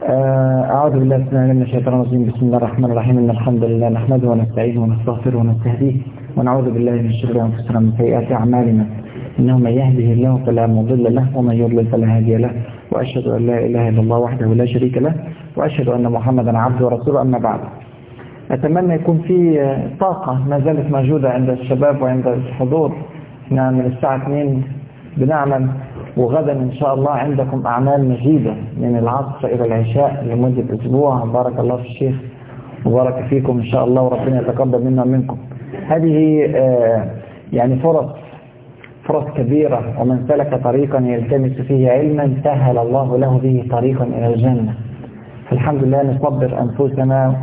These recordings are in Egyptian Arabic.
أعوذ بالله السلام من الشيطان الرجيم بسم الله الرحمن الرحيم إن الحمد لله نحمده ونستعينه ونستغفره ونستهديه ونعوذ بالله من شرور أنفسنا ومن سيئات أعمالنا إنه من يهده الله فلا مضل له ومن يضلل فلا هادي له وأشهد أن لا إله إلا الله وحده لا شريك له وأشهد أن محمدا عبده ورسوله أما بعد أتمنى يكون في طاقة ما زالت موجودة عند الشباب وعند الحضور احنا من الساعة 2 بنعمل وغدا إن شاء الله عندكم أعمال مجيدة من العصر إلى العشاء لمدة أسبوع بارك الله في الشيخ وبارك فيكم إن شاء الله وربنا يتقبل منا ومنكم هذه يعني فرص فرص كبيرة ومن سلك طريقا يلتمس فيه علما سهل الله له به طريقا إلى الجنة فالحمد لله نصبر أنفسنا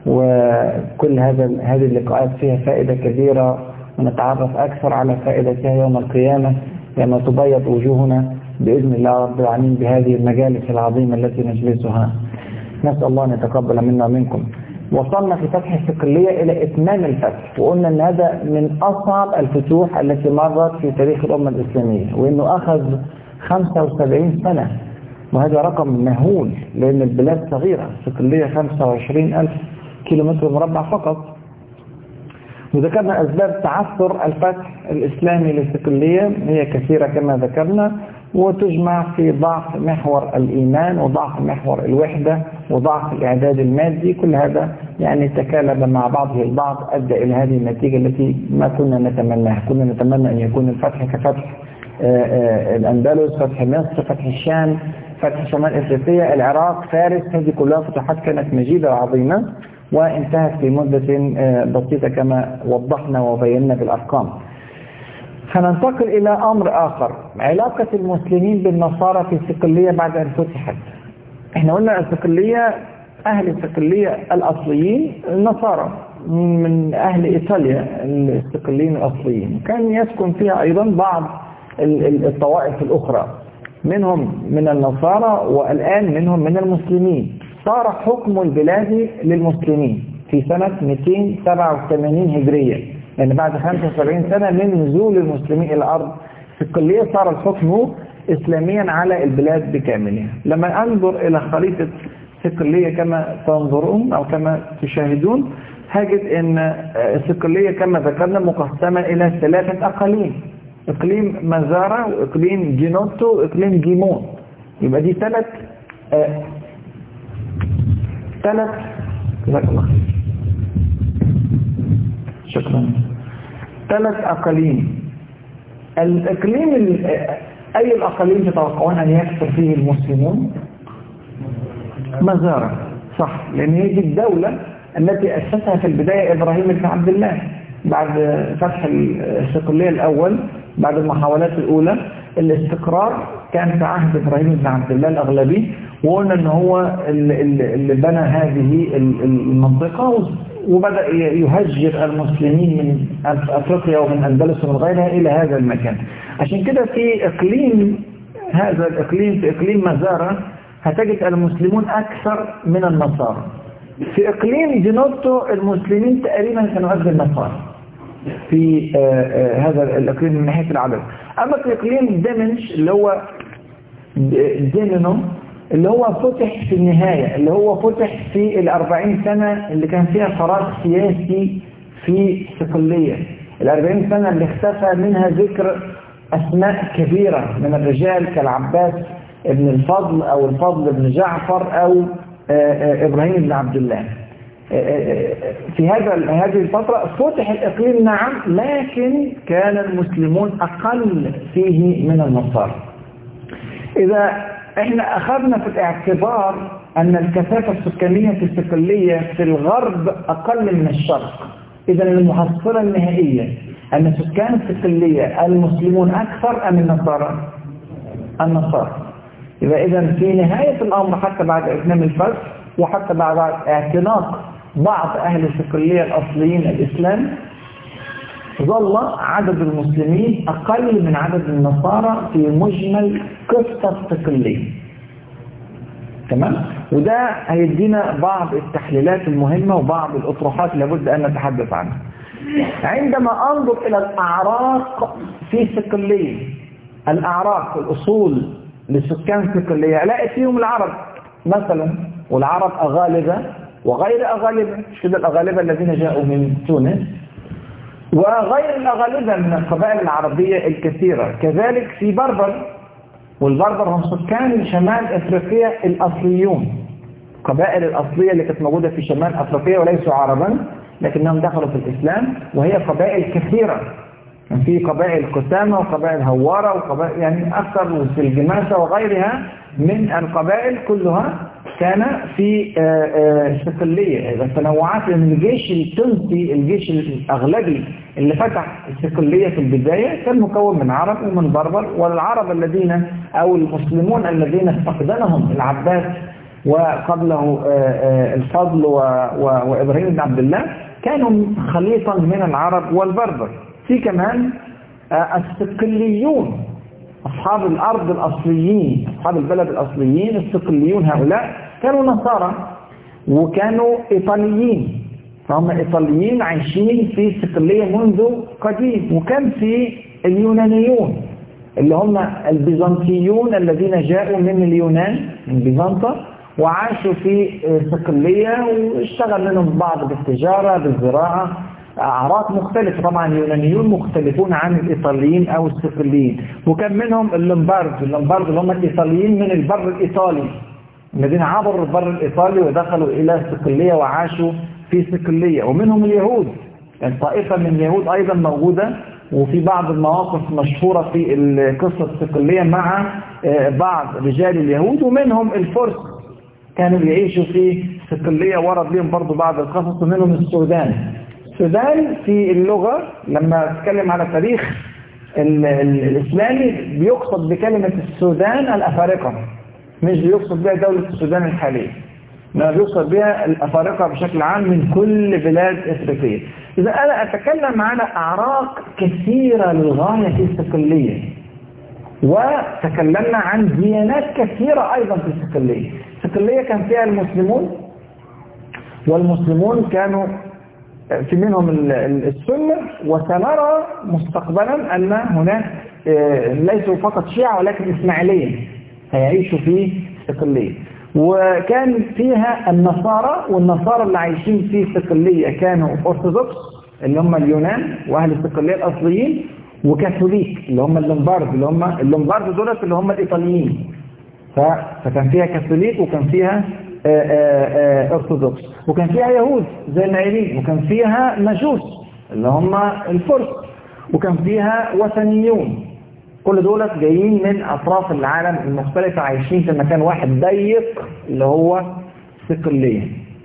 وكل هذا هذه اللقاءات فيها فائدة كبيرة ونتعرف أكثر على فائدتها يوم القيامة لما تبيض وجوهنا بإذن الله رب العالمين بهذه المجالس العظيمة التي نجلسها نسأل الله أن يتقبل منا ومنكم وصلنا في فتح الصقلية إلى إتمام الفتح وقلنا أن هذا من أصعب الفتوح التي مرت في تاريخ الأمة الإسلامية وأنه أخذ 75 سنة وهذا رقم مهول لأن البلاد صغيرة صقلية 25 ألف كيلومتر مربع فقط وذكرنا أسباب تعثر الفتح الإسلامي للصقلية هي كثيرة كما ذكرنا وتجمع في ضعف محور الإيمان وضعف محور الوحدة وضعف الإعداد المادي كل هذا يعني تكالب مع بعضه البعض أدى إلى هذه النتيجة التي ما كنا نتمناها كنا نتمنى أن يكون الفتح كفتح الأندلس فتح مصر فتح الشام فتح شمال إفريقيا العراق فارس هذه كلها فتوحات كانت مجيدة وعظيمة وانتهت في مدة بسيطة كما وضحنا وبينا بالأرقام هننتقل إلى أمر آخر علاقة المسلمين بالنصارى في الصقلية بعد أن فتحت احنا قلنا الصقلية أهل الصقلية الأصليين النصارى من أهل إيطاليا الصقليين الأصليين كان يسكن فيها أيضا بعض الطوائف الأخرى منهم من النصارى والآن منهم من المسلمين صار حكم البلاد للمسلمين في سنة 287 هجرية يعني بعد 75 سنة من نزول المسلمين إلى الأرض في الكلية صار الحكم إسلاميا على البلاد بكاملها لما أنظر إلى خريطة الصقلية كما تنظرون أو كما تشاهدون هجد أن الصقلية كما ذكرنا مقسمة إلى ثلاثة أقاليم إقليم مزارة وإقليم جينوتو وإقليم جيمون يبقى دي ثلاث آه ثلاث جزاك الله خير شكرا ثلاث أقاليم الإقليم أي الأقاليم تتوقعون أن يكثر فيه المسلمون مزارة صح لأن هي دي الدولة التي أسسها في البداية إبراهيم بن عبد الله بعد فتح الصقلية الأول بعد المحاولات الأولى الاستقرار كان في عهد إبراهيم بن عبد الله الأغلبي وقلنا ان هو اللي بنى هذه المنطقة وبدأ يهجر المسلمين من أفريقيا ومن أندلس ومن غيرها إلى هذا المكان عشان كده في إقليم هذا الإقليم في إقليم مزارة هتجد المسلمون أكثر من النصارى في إقليم جنوتو المسلمين تقريبا كانوا قد النصارى في هذا الإقليم من ناحية العدد أما في إقليم دمنش اللي هو دينونو اللي هو فتح في النهاية اللي هو فتح في الأربعين سنة اللي كان فيها فراغ سياسي في صقلية الأربعين سنة اللي اختفى منها ذكر أسماء كبيرة من الرجال كالعباس ابن الفضل أو الفضل بن جعفر أو إبراهيم بن عبد الله في هذا هذه الفترة فتح الإقليم نعم لكن كان المسلمون أقل فيه من النصارى إذا احنا أخذنا في الاعتبار أن الكثافة السكانية في الصقلية في الغرب أقل من الشرق إذا المحصلة النهائية أن سكان الصقلية المسلمون أكثر أم النصارى النصارى يبقى إذا في نهاية الأمر حتى بعد إتمام الفتح وحتى بعد اعتناق بعض أهل الصقلية الأصليين الإسلام ظل عدد المسلمين أقل من عدد النصارى في مجمل قصة الصقلية تمام وده هيدينا بعض التحليلات المهمة وبعض الأطروحات لابد أن نتحدث عنها عندما أنظر إلى الأعراق في صقلية الأعراق الأصول لسكان صقلية ألاقي فيهم العرب مثلا والعرب أغالبة وغير أغالبة مش كده الأغالبة الذين جاءوا من تونس وغير الأغالبة من القبائل العربية الكثيرة كذلك في بربر والبربر هم سكان شمال أفريقيا الأصليون القبائل الأصلية اللي كانت موجودة في شمال أفريقيا وليسوا عربا لكنهم دخلوا في الإسلام وهي قبائل كثيرة كان في قبائل قسامة وقبائل هوارة وقبائل يعني أكثر في الجماسة وغيرها من القبائل كلها كان في صقلية التنوعات لأن الجيش التونسي الجيش الأغلبي اللي فتح الصقلية في البداية كان مكون من عرب ومن بربر والعرب الذين أو المسلمون الذين استخدمهم العباس وقبله الفضل وإبراهيم بن عبد الله كانوا خليطا من العرب والبربر في كمان الصقليون أصحاب الأرض الأصليين أصحاب البلد الأصليين الصقليون هؤلاء كانوا نصارى وكانوا إيطاليين فهم إيطاليين عايشين في صقلية منذ قديم وكان في اليونانيون اللي هم البيزنطيون الذين جاءوا من اليونان من بيزنطة وعاشوا في صقلية واشتغل منهم بعض بالتجارة بالزراعة أعراض مختلفة طبعا اليونانيون مختلفون عن الإيطاليين أو الصقليين وكان منهم اللومبارد اللومبارد اللي هم الإيطاليين من البر الإيطالي الذين عبروا البر الإيطالي ودخلوا إلى صقلية وعاشوا في صقلية ومنهم اليهود يعني طائفة من اليهود أيضا موجودة وفي بعض المواقف مشهورة في قصة الصقلية مع بعض رجال اليهود ومنهم الفرس كانوا يعيشوا في صقلية ورد لهم برضو بعض القصص ومنهم السودان السودان في اللغة لما تتكلم على تاريخ الإسلامي بيقصد بكلمة السودان الأفارقة مش بيقصد بها دولة السودان الحالية ما بيقصد بها الأفارقة بشكل عام من كل بلاد إفريقية إذا أنا أتكلم على أعراق كثيرة للغاية في الصقلية وتكلمنا عن ديانات كثيرة أيضا في الصقلية الصقلية كان فيها المسلمون والمسلمون كانوا في منهم السنة وسنرى مستقبلا أن هناك ليسوا فقط شيعة ولكن إسماعيلية هيعيشوا في صقلية وكان فيها النصارى والنصارى اللي عايشين في صقلية كانوا أرثوذكس اللي هم اليونان وأهل الصقلية الأصليين وكاثوليك اللي هم اللومبارد اللي هم اللومبارد دولت اللي هم الإيطاليين فكان فيها كاثوليك وكان فيها ارثوذكس وكان فيها يهود زي النايرين وكان فيها مجوس اللي هم الفرس وكان فيها وثنيون كل دولت جايين من اطراف العالم المختلفة عايشين في مكان واحد ضيق اللي هو صقلية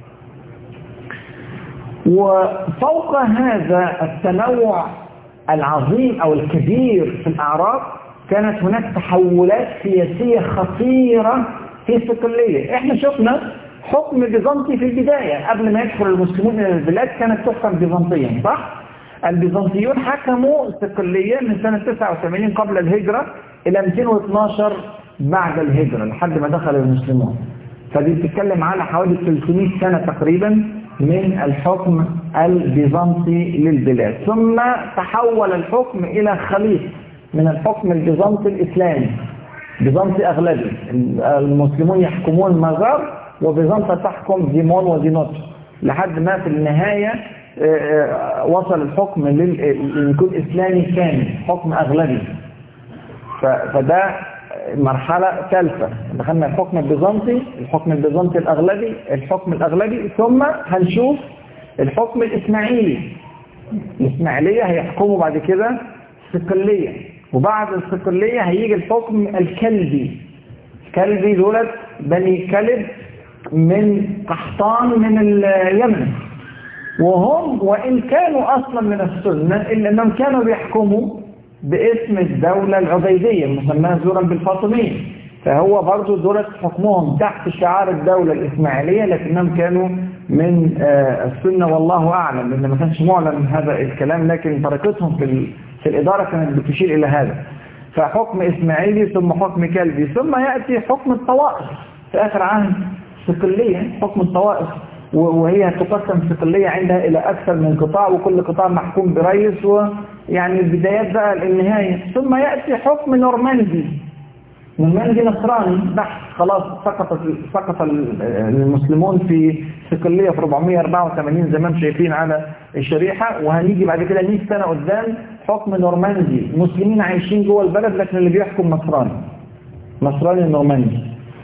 وفوق هذا التنوع العظيم او الكبير في الاعراق كانت هناك تحولات سياسية خطيرة في صقلية احنا شفنا حكم بيزنطي في البداية قبل ما يدخل المسلمون الى البلاد كانت تحكم بيزنطيا صح؟ البيزنطيون حكموا صقلية من سنة 89 قبل الهجرة الى 212 بعد الهجرة لحد ما دخل المسلمون فدي بتتكلم على حوالي 300 سنة تقريبا من الحكم البيزنطي للبلاد ثم تحول الحكم الى خليط من الحكم البيزنطي الاسلامي بيزنطي أغلبي المسلمون يحكمون مزار وبيزنطة تحكم ديمون ودينوت لحد ما في النهاية وصل الحكم ليكون إسلامي كامل حكم أغلبي فده مرحلة ثالثة دخلنا الحكم البيزنطي الحكم البيزنطي الأغلبي الحكم الأغلبي ثم هنشوف الحكم الإسماعيلي الإسماعيلية هيحكموا بعد كده صقلية وبعد الصقلية هيجي الحكم الكلبي الكلبي دولت بني كلب من قحطان من اليمن وهم وإن كانوا أصلا من السنة إلا أنهم كانوا بيحكموا باسم الدولة العبيدية المسماة زورا بالفاطميين فهو برضو دولة حكمهم تحت شعار الدولة الإسماعيلية لكنهم كانوا من السنة والله أعلم لأن ما كانش معلن هذا الكلام لكن طريقتهم في في الإدارة كانت بتشير إلى هذا فحكم إسماعيلي ثم حكم كلبي ثم يأتي حكم الطوائف في آخر عهد صقلية حكم الطوائف وهي تقسم صقلية عندها إلى أكثر من قطاع وكل قطاع محكوم برئيس ويعني البدايات بقى النهاية ثم يأتي حكم نورماندي نورماندي نصراني بحث خلاص سقط سقط المسلمون في صقلية في 484 زي ما انتم شايفين على الشريحة وهنيجي بعد كده 100 سنة قدام حكم نورماندي مسلمين عايشين جوه البلد لكن اللي بيحكم نصراني نصراني نورماندي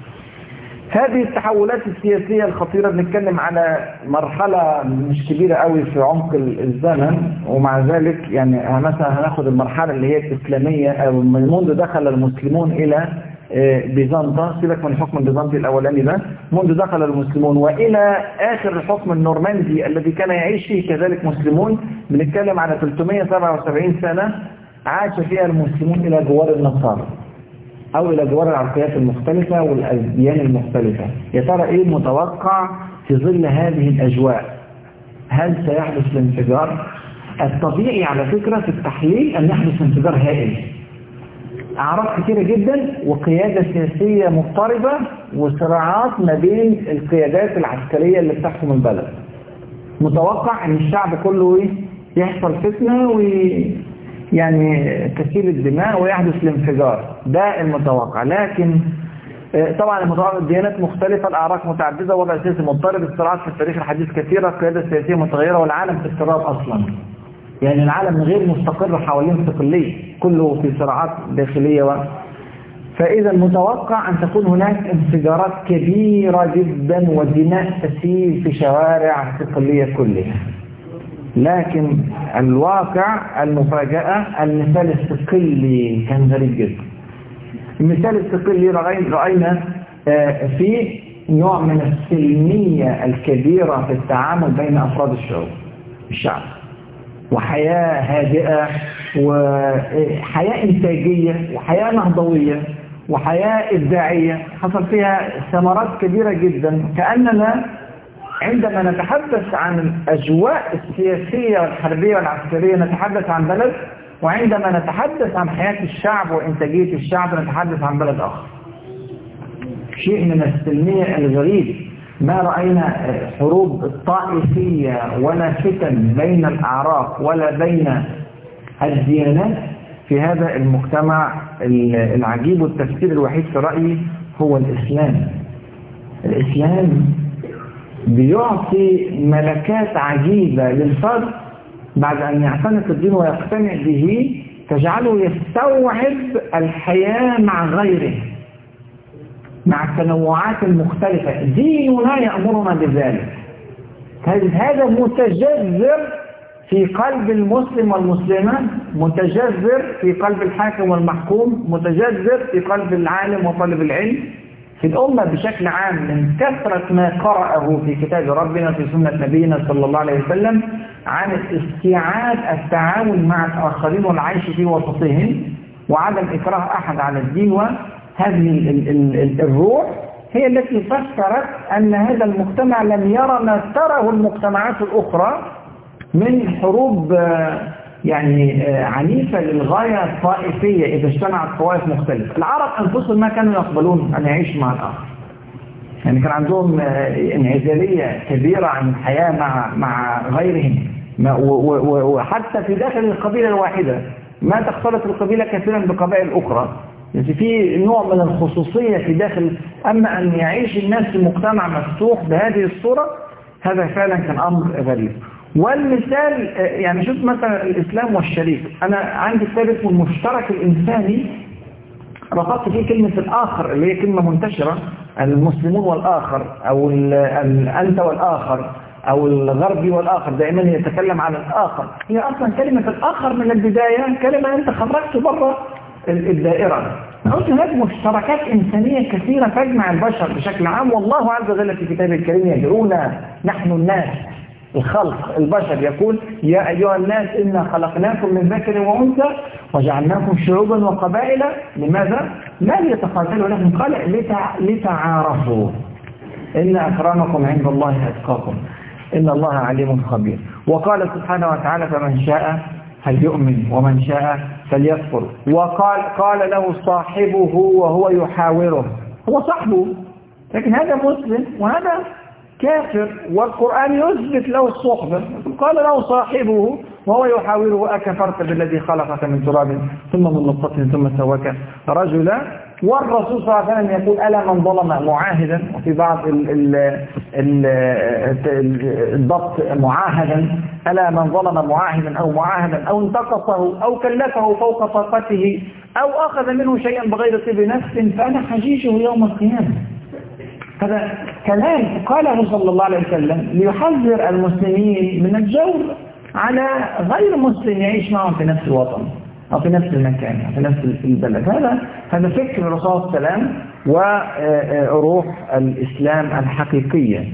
هذه التحولات السياسية الخطيرة بنتكلم على مرحلة مش كبيرة قوي في عمق الزمن ومع ذلك يعني مثلا هناخد المرحلة اللي هي الإسلامية أو منذ دخل المسلمون إلى بيزنطة سيبك من الحكم البيزنطي الأولاني ده منذ دخل المسلمون وإلى آخر الحكم النورماندي الذي كان يعيش فيه كذلك مسلمون بنتكلم على 377 سنة عاش فيها المسلمون إلى جوار النصارى أو إلى جوار العقليات المختلفة والأديان المختلفة يا ترى إيه المتوقع في ظل هذه الأجواء هل سيحدث الانفجار الطبيعي على فكرة في التحليل أن يحدث انفجار هائل أعراض كثيرة جدا وقيادة سياسية مضطربة وصراعات ما بين القيادات العسكرية اللي بتحكم البلد متوقع أن الشعب كله إيه؟ يحصل فتنة وي يعني كثير الدماء ويحدث الانفجار ده المتوقع لكن طبعا المتوقع الديانات مختلفة الأعراق متعددة وضع سياسي مضطرب الصراعات في التاريخ الحديث كثيرة القيادة السياسية متغيرة والعالم في اضطراب أصلا يعني العالم غير مستقر حوالين استقلية كله في صراعات داخلية و... فإذا متوقع أن تكون هناك انفجارات كبيرة جدا ودماء تسيل في شوارع الصقلية كلها لكن الواقع المفاجأة المثال الصقلي كان غريب جدا المثال الصقلي رأينا في نوع من السلمية الكبيرة في التعامل بين أفراد الشعوب الشعب وحياة هادئة وحياة إنتاجية وحياة نهضوية وحياة إبداعية حصل فيها ثمرات كبيرة جدا كأننا عندما نتحدث عن الأجواء السياسية والحربية والعسكرية نتحدث عن بلد وعندما نتحدث عن حياة الشعب وإنتاجية الشعب نتحدث عن بلد آخر شيء من السلمية الغريب ما رأينا حروب طائفية ولا فتن بين الأعراق ولا بين الديانات في هذا المجتمع العجيب والتفسير الوحيد في رأيي هو الإسلام الإسلام بيعطي ملكات عجيبة للفرد بعد أن يعتنق الدين ويقتنع به تجعله يستوعب الحياة مع غيره مع التنوعات المختلفة ديننا يأمرنا بذلك هذا متجذر في قلب المسلم والمسلمة متجذر في قلب الحاكم والمحكوم متجذر في قلب العالم وطالب العلم في الأمة بشكل عام من كثرة ما قرأه في كتاب ربنا في سنة نبينا صلى الله عليه وسلم عن استيعاب التعاون مع الآخرين والعيش في وسطهم وعدم إكراه أحد على الدين وهذه الروح هي التي فسرت أن هذا المجتمع لم يرى ما تره المجتمعات الأخرى من حروب يعني عنيفة للغاية الطائفية إذا اجتمعت طوائف مختلفة العرب أنفسهم ما كانوا يقبلون أن يعيشوا مع الآخر يعني كان عندهم انعزالية كبيرة عن الحياة مع مع غيرهم وحتى في داخل القبيلة الواحدة ما تختلط القبيلة كثيرا بقبائل أخرى يعني في نوع من الخصوصية في داخل أما أن يعيش الناس في مجتمع مفتوح بهذه الصورة هذا فعلا كان أمر غريب والمثال يعني شوف مثلا الإسلام والشريك أنا عندي كتاب اسمه المشترك الإنساني رفضت فيه كلمة الآخر اللي هي كلمة منتشرة المسلمون والآخر أو أنت والآخر أو الغربي والآخر دائما يتكلم عن الآخر هي أصلا كلمة الآخر من البداية كلمة أنت خرجت بره الدائرة قلت هناك مشتركات إنسانية كثيرة تجمع البشر بشكل عام والله عز وجل في كتابه الكريم يدعونا نحن الناس الخلق البشر يقول يا أيها الناس إنا خلقناكم من ذكر وأنثى وجعلناكم شعوبا وقبائل لماذا؟ لا ليتقاتلوا لكن قال لتعارفوا إن أكرمكم عند الله أتقاكم إن الله عليم خبير وقال سبحانه وتعالى فمن شاء فليؤمن ومن شاء فليكفر وقال قال له صاحبه وهو يحاوره هو صاحبه لكن هذا مسلم وهذا كافر والقرآن يثبت له الصحبة قال له صاحبه وهو يحاوره أكفرت بالذي خلقك من تراب ثم من نطفة ثم سواك رجلا والرسول صلى الله عليه وسلم يقول ألا من ظلم معاهدا وفي بعض ال ال ال الضبط معاهدا ألا من ظلم معاهدا أو معاهدا أو انتقصه أو كلفه فوق طاقته أو أخذ منه شيئا بغير طيب نفس فأنا حجيشه يوم القيامة هذا كلام قاله صلى الله عليه وسلم ليحذر المسلمين من الجور على غير مسلم يعيش معهم في نفس الوطن أو في نفس المكان أو في نفس البلد هذا هذا فكر الرسول صلى الله عليه وسلم وروح الإسلام الحقيقية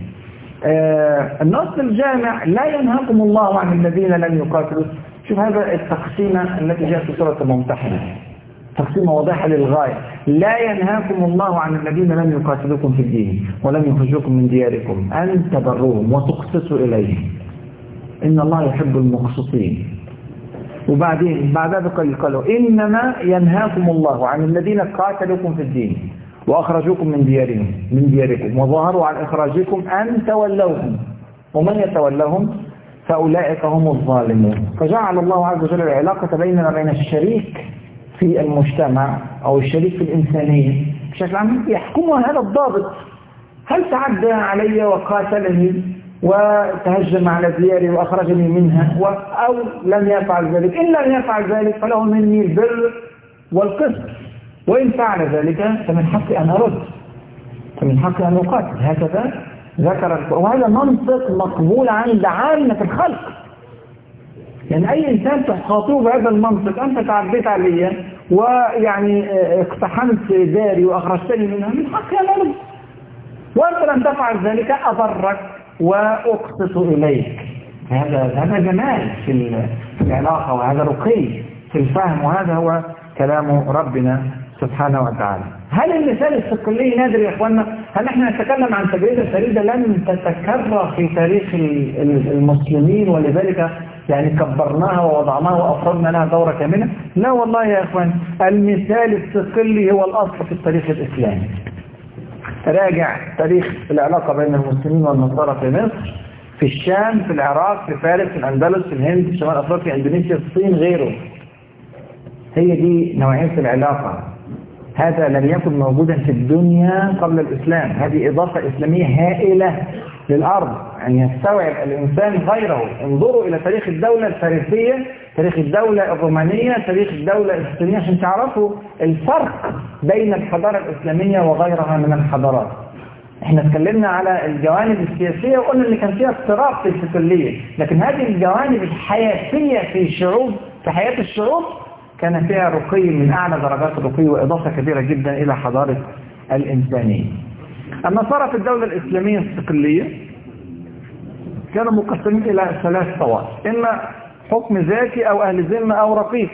النص الجامع لا ينهاكم الله عن الذين لم يقاتلوا شوف هذا التقسيمة التي جاءت في سورة الممتحنة تقسيمة واضحة للغاية لا ينهاكم الله عن الذين لم يقاتلوكم في الدين ولم يخرجوكم من دياركم أن تبروهم وتقسطوا إليهم إن الله يحب المقسطين وبعدين بعد ذلك قالوا إنما ينهاكم الله عن الذين قاتلوكم في الدين وأخرجوكم من ديارهم من دياركم وظهروا عن إخراجكم أن تولوهم ومن يتولهم فأولئك هم الظالمون فجعل الله عز وجل العلاقة بيننا وبين الشريك في المجتمع أو الشريك في الإنسانية بشكل عام يحكمها هذا الضابط هل تعدى علي وقاتلني وتهجم على دياري وأخرجني منها أو لم يفعل ذلك إن لم يفعل ذلك فله مني البر والقسط وإن فعل ذلك فمن حقي أن أرد فمن حقي أن أقاتل هكذا ذكر وهذا منطق مقبول عند عامة الخلق يعني أي إنسان تخاطبه بهذا المنطق أنت تعديت علي ويعني اقتحمت داري وأخرجتني منها من حقي أن أرد وأنت لم تفعل ذلك أضرك وأقسط إليك هذا هذا جمال في العلاقة وهذا رقي في الفهم وهذا هو كلام ربنا سبحانه وتعالى هل المثال السقلي نادر يا اخوانا هل احنا نتكلم عن تجربة فريدة لم تتكرر في تاريخ المسلمين ولذلك يعني كبرناها ووضعناها وافردنا لها دورة كاملة لا والله يا اخوان المثال السقلي هو الاصل في التاريخ الاسلامي راجع تاريخ العلاقة بين المسلمين والنصارى في مصر في الشام في العراق في فارس في الأندلس في الهند في شمال أفريقيا اندونيسيا الصين غيره هي دي نوعية العلاقة هذا لم يكن موجودا في الدنيا قبل الإسلام هذه إضافة إسلامية هائلة للأرض أن يعني يستوعب الإنسان غيره انظروا إلى تاريخ الدولة الفارسية تاريخ الدولة الرومانية تاريخ الدولة الإسلامية عشان تعرفوا الفرق بين الحضارة الإسلامية وغيرها من الحضارات احنا اتكلمنا على الجوانب السياسية وقلنا ان كان فيها اضطراب في الكلية لكن هذه الجوانب الحياتية في الشعوب في حياة الشعوب كان فيها رقي من أعلى درجات الرقي وإضافة كبيرة جدا إلى حضارة الإنسانية النصارى في الدولة الإسلامية الصقلية كانوا مقسمين إلى ثلاث طوائف إما حكم ذاتي أو أهل ذمة أو رقيق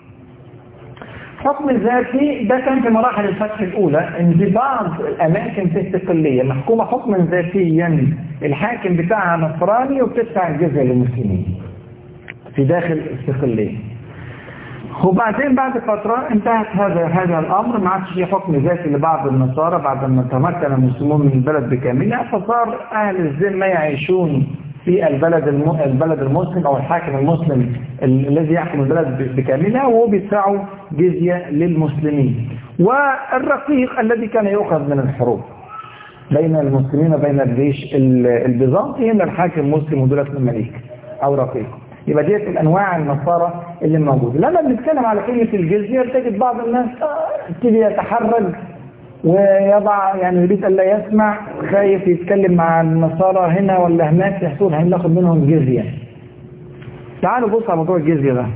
حكم ذاتي ده كان في مراحل الفتح الأولى إن في بعض الأماكن في الصقلية محكومة حكما ذاتيا الحاكم بتاعها نصراني وبتدفع الجزية للمسلمين في داخل الصقلية وبعدين بعد فترة انتهت هذا هذا الأمر ما عادش في حكم ذاتي لبعض النصارى بعد ما تمكن المسلمون من البلد بكاملها فصار أهل الذمة يعيشون في البلد البلد المسلم أو الحاكم المسلم الذي يحكم البلد بكاملها وهو بيدفعوا جزية للمسلمين والرقيق الذي كان يؤخذ من الحروب بين المسلمين وبين الجيش البيزنطي هنا الحاكم مسلم ودولة الملك أو رقيق يبقى ديت الانواع النصارى اللي موجوده لما بنتكلم على كلمه الجزيه تجد بعض الناس يبتدي يتحرج ويضع يعني يريد الا يسمع خايف يتكلم مع النصارى هنا ولا هناك يحصل هناخد منهم جزيه تعالوا بصوا على موضوع الجزيه ده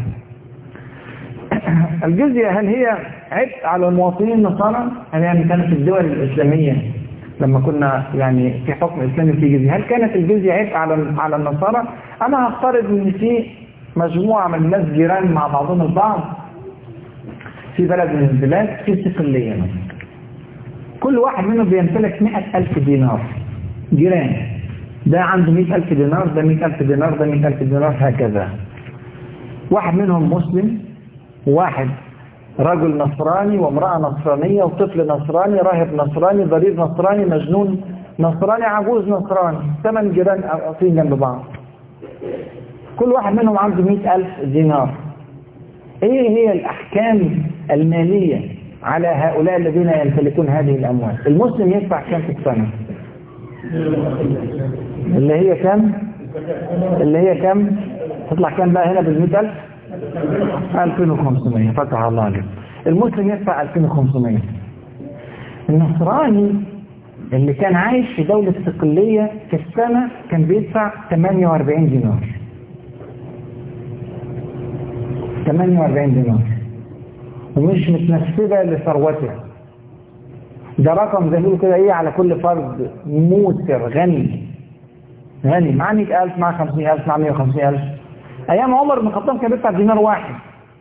الجزيه هل هي عبء على المواطنين النصارى هل يعني كانت في الدول الاسلاميه لما كنا يعني في حكم اسلامي في جزيه هل كانت الجزيه عبء على على النصارى انا هفترض ان في مجموعه من الناس جيران مع بعضهم البعض في بلد من البلاد في صقليه مثلا كل واحد منهم بيمتلك 100000 دينار جيران ده عنده 100000 دينار ده 100000 دينار ده 100000 دينار هكذا واحد منهم مسلم وواحد رجل نصراني وامرأة نصرانية وطفل نصراني راهب نصراني ضريب نصراني مجنون نصراني عجوز نصراني ثمان جيران واقفين جنب بعض كل واحد منهم عنده مئة ألف دينار ايه هي الأحكام المالية على هؤلاء الذين يمتلكون هذه الأموال المسلم يدفع كم في السنة اللي هي كم اللي هي كم تطلع كم بقى هنا بالمئة ألف 2500 فتح الله عليك المسلم يدفع 2500 النصراني اللي كان عايش في دولة استقلية في السنة كان بيدفع 48 دينار 48 دينار ومش متنسبة لثروته ده رقم زي ما كده ايه على كل فرد موسر غني غني مع 100000 مع 50000 مع 150000 ايام عمر بن الخطاب كان بيدفع دينار واحد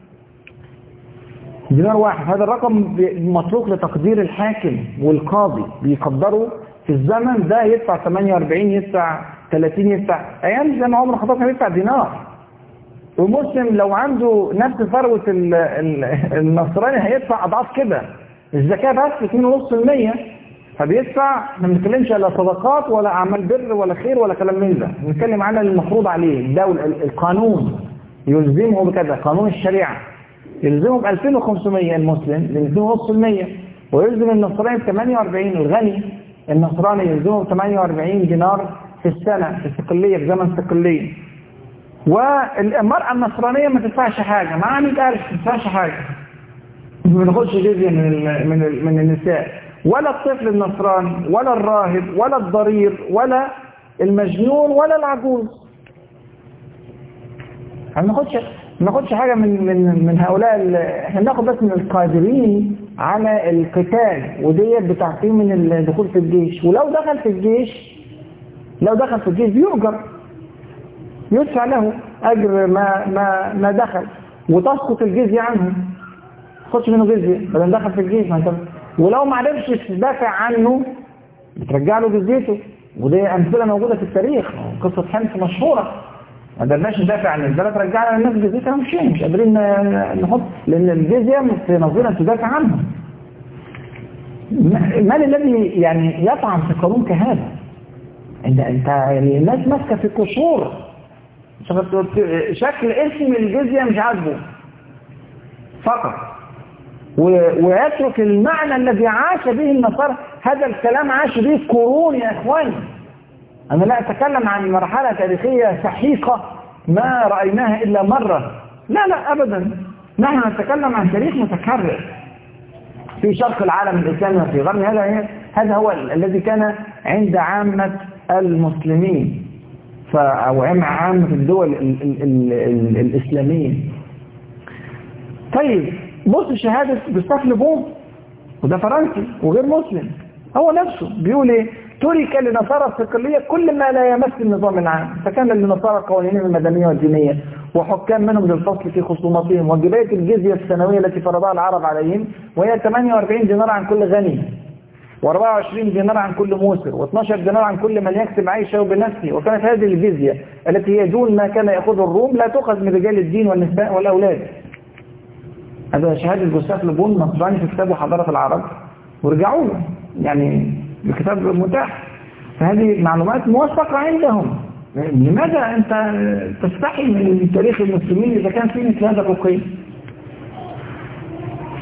دينار واحد هذا الرقم متروك لتقدير الحاكم والقاضي بيقدروا في الزمن ده يدفع 48 يدفع 30 يدفع ايام زي ما عمر الخطاب كان بيدفع دينار ومسلم لو عنده نفس ثروة النصراني هيدفع اضعاف كده الزكاة بس 2.5% فبيدفع ما بنتكلمش على صدقات ولا اعمال بر ولا خير ولا كلام من ده بنتكلم عن المفروض عليه الدولة القانون يلزمه بكذا قانون الشريعة يلزمه ب 2500 المسلم ب 2.5% ويلزم النصراني ب 48 الغني النصراني يلزمه ب 48 دينار في السنة في استقلية في زمن استقلية والمرأة النصرانية ما تدفعش حاجة مع 100000 ما تدفعش حاجة ما بناخدش جزية من ال من ال من النساء ولا الطفل النصراني ولا الراهب ولا الضرير ولا المجنون ولا العجوز ما بناخدش ما ناخدش حاجة من من من هؤلاء احنا بناخد بس من القادرين على القتال وديت بتعطيه من الدخول في الجيش ولو دخل في الجيش لو دخل في الجيش بيؤجر يدفع له أجر ما ما ما دخل وتسقط الجزية عنه ما تاخدش منه جزية بدل دخل في الجيش ما انت ولو ما عرفش تدافع عنه بترجع له جزيته ودي أمثلة موجودة في التاريخ قصة حمص مشهورة ما قدرناش ندافع عن البلد رجعنا للناس جزيتها ومشينا مش قادرين نحط لأن الجزية في نظيرة تدافع عنها من الذي يعني يطعن في قانون كهذا انت انت يعني الناس ماسكه في قصور شكل اسم الجزية مش عاجبه فقط ويترك المعنى الذي عاش به النصارى هذا الكلام عاش به قرون يا اخواني انا لا اتكلم عن مرحلة تاريخية سحيقة ما رأيناها الا مرة لا لا ابدا نحن نتكلم عن تاريخ متكرر في شرق العالم الاسلامي وفي غرب هذا هذا هو الذي كان عند عامة المسلمين أو عامة الدول ال ال ال ال الإسلامية طيب بص شهادة جوستاف لبوم وده فرنسي وغير مسلم هو نفسه بيقول ايه ترك لنصارى الصقلية كل ما لا يمس النظام العام فكان للنصارى قوانينهم المدنية والدينية وحكام منهم للفصل في خصوماتهم وجباية الجزية السنوية التي فرضها العرب عليهم وهي 48 دينار عن كل غني و24 دينار عن كل موسر و12 دينار عن كل من يكسب عيشه بنفسه وكانت هذه الجزية التي هي دون ما كان يأخذه الروم لا تؤخذ من رجال الدين والنساء والأولاد هذا شهادة جوستاف لبون نصراني في كتابه حضارة العرب ورجعوا له يعني الكتاب متاح فهذه معلومات موثقة عندهم لماذا أنت تستحي من تاريخ المسلمين إذا كان في مثل هذا الرقي ف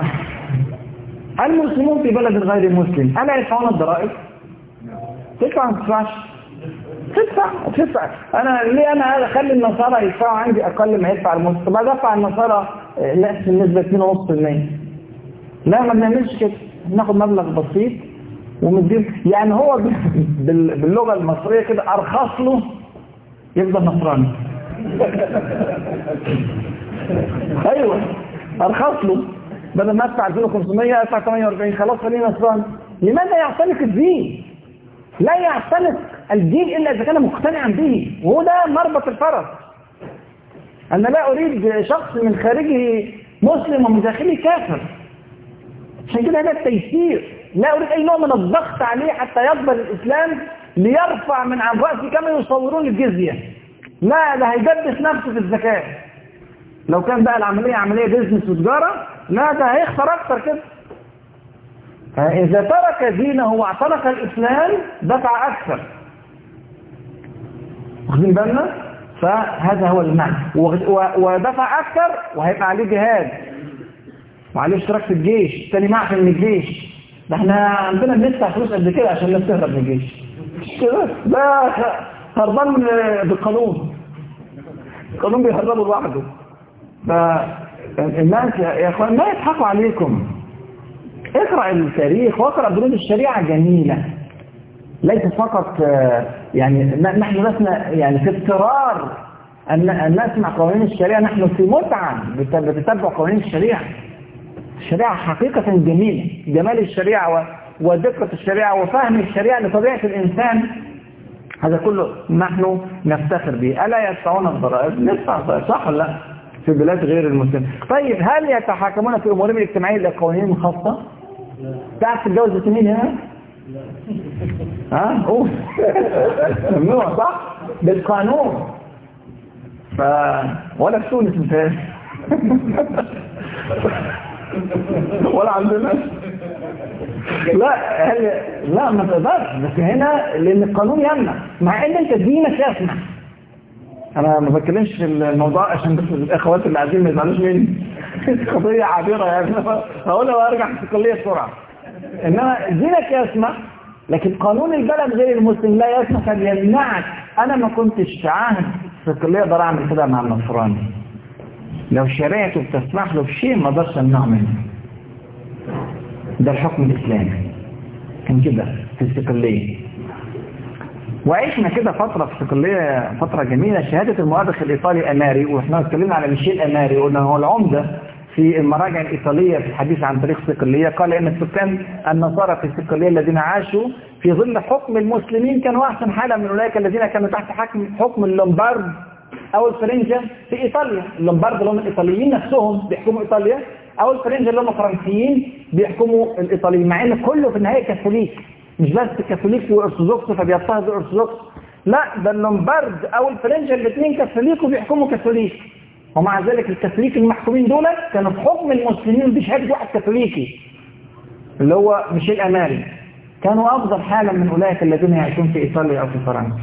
المسلمون في بلد غير مسلم ألا يدفعون الضرائب تدفع ما تدفعش تدفع تدفع أنا ليه أنا أخلي النصارى يدفعوا عندي أقل ما يدفع المسلم طب أدفع النصارى نفس النسبة 2.5% لا ما بنعملش كده بناخد مبلغ بسيط ومدين يعني هو باللغة المصرية كده أرخص له يفضل نصراني أيوة أرخص له بدل ما ادفع 2500 ادفع 48 خلاص خلينا نصراني لماذا يعتنق الدين لا يعتنق الدين الا اذا كان مقتنعا به وهو ده مربط الفرس انا لا اريد شخص من خارجه مسلم ومن داخله كافر عشان كده هذا التيسير لا اريد اي نوع من الضغط عليه حتى يقبل الاسلام ليرفع من عن راسه كما يصورون الجزيه لا ده هيدبس نفسه في الزكاه لو كان بقى العمليه عمليه بيزنس وتجاره لا ده هيخسر اكتر كده فاذا ترك دينه واعتنق الاسلام دفع اكثر واخدين بالنا فهذا هو المعنى ودفع اكثر وهيبقى عليه جهاد وعليه اشتراك في الجيش الثاني معفي من الجيش ده احنا عندنا بندفع فلوس قد كده عشان الناس تهرب من الجيش مش كده ده هربان من بالقانون القانون بيهربه لوحده فالناس يا اخوان ما يضحكوا عليكم اقرأ التاريخ واقرأ بنود الشريعة جميلة ليس فقط يعني نحن لسنا يعني في اضطرار أن نسمع قوانين الشريعة نحن في متعة بتتبع قوانين الشريعة الشريعة حقيقة جميلة جمال الشريعة ودقة الشريعة وفهم الشريعة لطبيعة الإنسان هذا كله نحن نفتخر به ألا يدفعون الضرائب ندفع صح ولا لا في بلاد غير المسلمين طيب هل يتحاكمون في أمورهم الاجتماعية إلى قوانين خاصة تعرف تتجوز اثنين هنا ها قول ممنوع صح بالقانون ف ولا في تونس مثال ولا عندنا لا هل... لا ما تقدرش بس هنا لان القانون يمنع مع ان انت دينك يسمح انا ما بتكلمش في الموضوع عشان بس الاخوات اللي قاعدين ما يزعلوش مني قضيه عابره يعني هقولها وارجع في الكليه بسرعه انما دينك يسمح لكن قانون البلد غير المسلم لا يسمح ان يمنعك انا ما كنتش في عهد في الكليه اقدر اعمل كده مع النصراني لو شريعته بتسمح له بشيء ما اقدرش امنعه منه ده الحكم الاسلامي كان كده في الصقليه وعشنا كده فترة في صقلية فترة جميلة شهادة المؤرخ الإيطالي أماري وإحنا اتكلمنا على ميشيل أماري قلنا هو العمدة في المراجع الإيطالية في الحديث عن تاريخ صقلية قال إن السكان النصارى في صقلية الذين عاشوا في ظل حكم المسلمين كانوا أحسن حالة من أولئك الذين كانوا تحت حكم حكم اللومبارد أو الفرنجة في إيطاليا اللومبارد اللي هم الإيطاليين نفسهم بيحكموا إيطاليا أو الفرنجة اللي هم فرنسيين بيحكموا الإيطاليين مع إن كله في النهاية كاثوليك مش بس كاثوليك وارثوذكس فبيضطهدوا الارثوذكس لا ده اللومبارد او الفرنجة الاثنين كاثوليك وبيحكموا كاثوليك ومع ذلك الكاثوليك المحكومين دول كانوا في حكم المسلمين بشهاده واحد كاثوليكي اللي هو ميشيل اماري كانوا افضل حالا من اولئك الذين يعيشون في ايطاليا او في فرنسا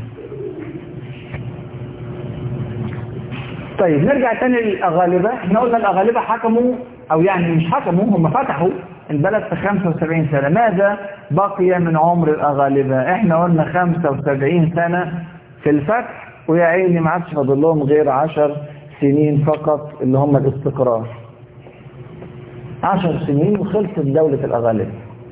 طيب نرجع تاني للاغالبه احنا قلنا الاغالبه حكموا او يعني مش حكموا هم فتحوا البلد في 75 سنة ماذا بقي من عمر الأغالبة احنا قلنا 75 سنة في الفتح ويا عيني ما عادش فاضل لهم غير 10 سنين فقط اللي هم الاستقرار 10 سنين وخلصت دولة الأغالبة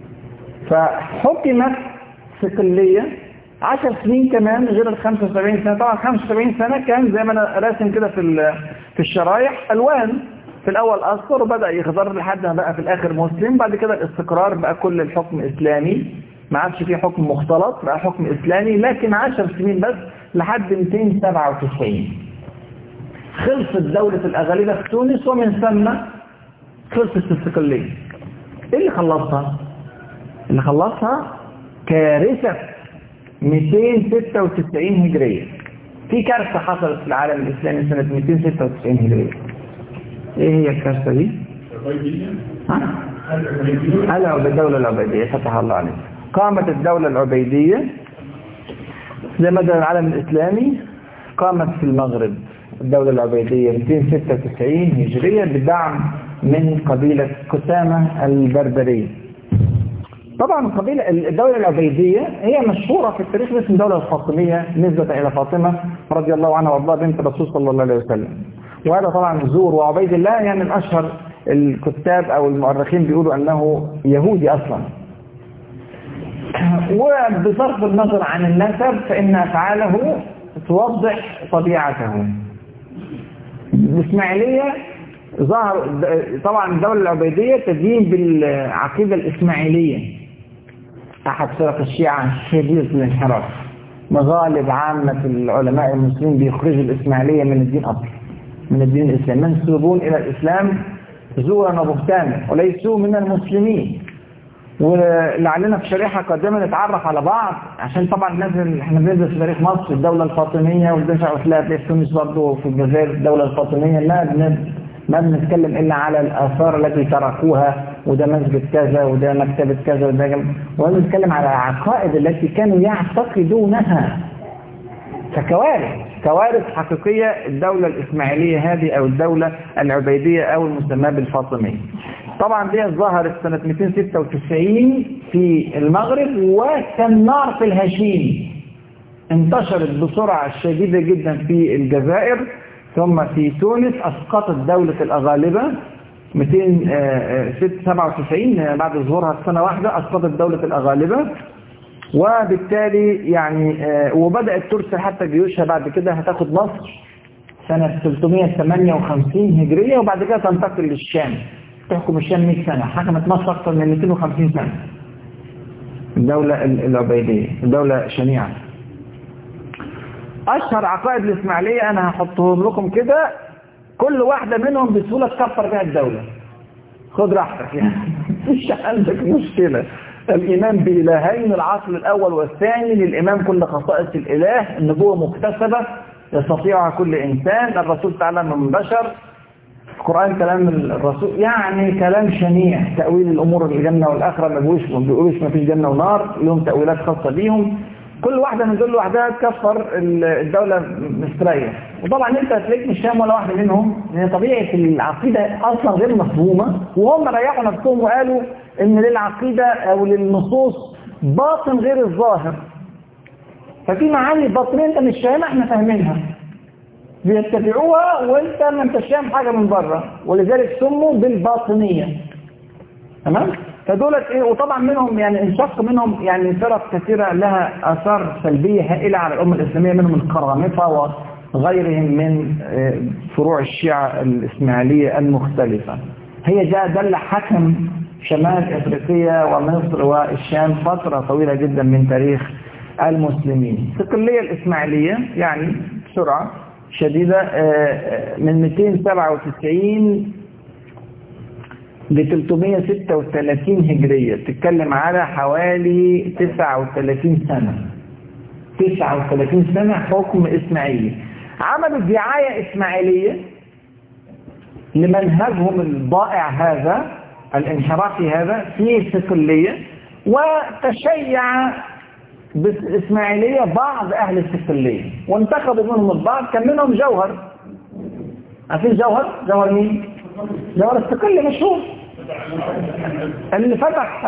فحكمت صقلية 10 سنين كمان غير ال 75 سنة طبعا 75 سنة كان زي ما انا راسم كده في في الشرايح ألوان في الأول أصفر وبدأ يخضر لحد ما بقى في الآخر مسلم بعد كده الاستقرار بقى كل الحكم إسلامي ما عادش فيه حكم مختلط بقى حكم إسلامي لكن 10 سنين بس لحد 297 خلصت دولة الأغالبة في تونس ومن ثم خلصت الاستقلالية إيه اللي خلصها؟ اللي خلصها كارثة 296 هجرية في كارثة حصلت في العالم الإسلامي سنة 296 هجرية ايه هي الكارثة دي ها الدولة العبيدية فتح الله عليك قامت الدولة العبيدية زي ما ده العالم الإسلامي قامت في المغرب الدولة العبيدية 296 هجرية بدعم من قبيلة كسامة البربرية طبعا قبيلة الدولة العبيدية هي مشهورة في التاريخ باسم الدولة الفاطمية نسبة إلى فاطمة رضي الله عنها وارضاها بنت الرسول صلى الله عليه وسلم وهذا طبعا زور وعبيد الله يعني من أشهر الكتاب أو المؤرخين بيقولوا أنه يهودي أصلا وبصرف النظر عن النسب فإن أفعاله توضح طبيعته الإسماعيلية ظهر طبعا الدولة العبيدية تدين بالعقيدة الإسماعيلية أحد فرق الشيعة شديد الانحراف مغالب عامة العلماء المسلمين بيخرجوا الإسماعيلية من الدين أصلا من الدين الإسلامي منسوبون إلى الإسلام زورا وبهتانا وليسوا من المسلمين ولعلنا في شريحة قادمة نتعرف على بعض عشان طبعا نازل احنا بندرس في تاريخ مصر الدولة الفاطمية والدفع وفلاء في تونس برضه في الجزائر الدولة الفاطمية ما ما بنتكلم إلا على الآثار التي تركوها وده مسجد كذا وده مكتبة كذا وده ونتكلم على العقائد التي كانوا يعتقدونها فكوارث كوارث حقيقية الدولة الإسماعيلية هذه أو الدولة العبيدية أو المسماة بالفاطمية طبعا دي ظهرت سنة 296 في المغرب وكالنار في الهشيم انتشرت بسرعة شديدة جدا في الجزائر ثم في تونس أسقطت دولة الأغالبة 297 بعد ظهورها سنة واحدة أسقطت دولة الأغالبة وبالتالي يعني وبدأت ترسل حتى جيوشها بعد كده هتاخد مصر سنة 358 هجرية وبعد كده تنتقل للشام تحكم الشام 100 سنة حكمت مصر أكثر من 250 سنة الدولة العبيدية الدولة شنيعة أشهر عقائد الإسماعيلية أنا هحطهم لكم كده كل واحدة منهم بسهولة تكفر بها الدولة خد راحتك يعني مش عندك مشكلة الإيمان بإلهين العصر الأول والثاني للإمام كل خصائص الإله النبوة مكتسبة يستطيعها كل إنسان الرسول تعالى من بشر القرآن كلام الرسول يعني كلام شنيع تأويل الأمور الجنة والآخرة ما بيقولوش ما بيقولوش ما فيش جنة ونار لهم تأويلات خاصة بيهم كل واحدة من دول لوحدها تكفر الدولة مستريح وطبعا انت هتلاقيك مش فاهم ولا واحدة منهم لان طبيعة العقيدة اصلا غير مفهومة وهم ريحوا نفسهم وقالوا ان للعقيدة او للنصوص باطن غير الظاهر ففي معاني باطنية انت مش فاهمها احنا فاهمينها بيتبعوها وانت ما انتش فاهم حاجة من بره ولذلك سموا بالباطنية تمام فدولت ايه وطبعا منهم يعني انشق منهم يعني فرق كثيرة لها اثار سلبية هائلة على الامة الاسلامية منهم القرامطة وغيرهم من فروع الشيعة الاسماعيلية المختلفة هي جاء دل حكم شمال افريقيا ومصر والشام فترة طويلة جدا من تاريخ المسلمين الصقلية الاسماعيلية يعني بسرعة شديدة من 297 ل 336 هجرية تتكلم على حوالي 39 سنة 39 سنة حكم إسماعيلي عملوا دعاية إسماعيلية لمنهجهم الضائع هذا الانحرافي هذا في صقلية وتشيع بالإسماعيلية بعض أهل الصقلية وانتخبوا منهم البعض كان منهم جوهر عارفين جوهر؟ جوهر مين؟ جوهر الصقلي مشهور اللي فتح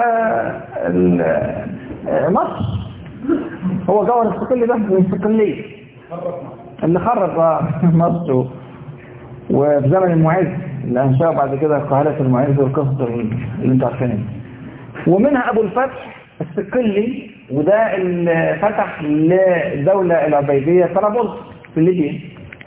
مصر هو جوهر الصقلي ده من الصقلية اللي خرب مصر وفي زمن المعز اللي انشأ بعد كده قاهرة المعز والقصة اللي انتوا عارفينها ومنها ابو الفتح الصقلي وده اللي فتح للدولة العبيدية طرابلس في ليبيا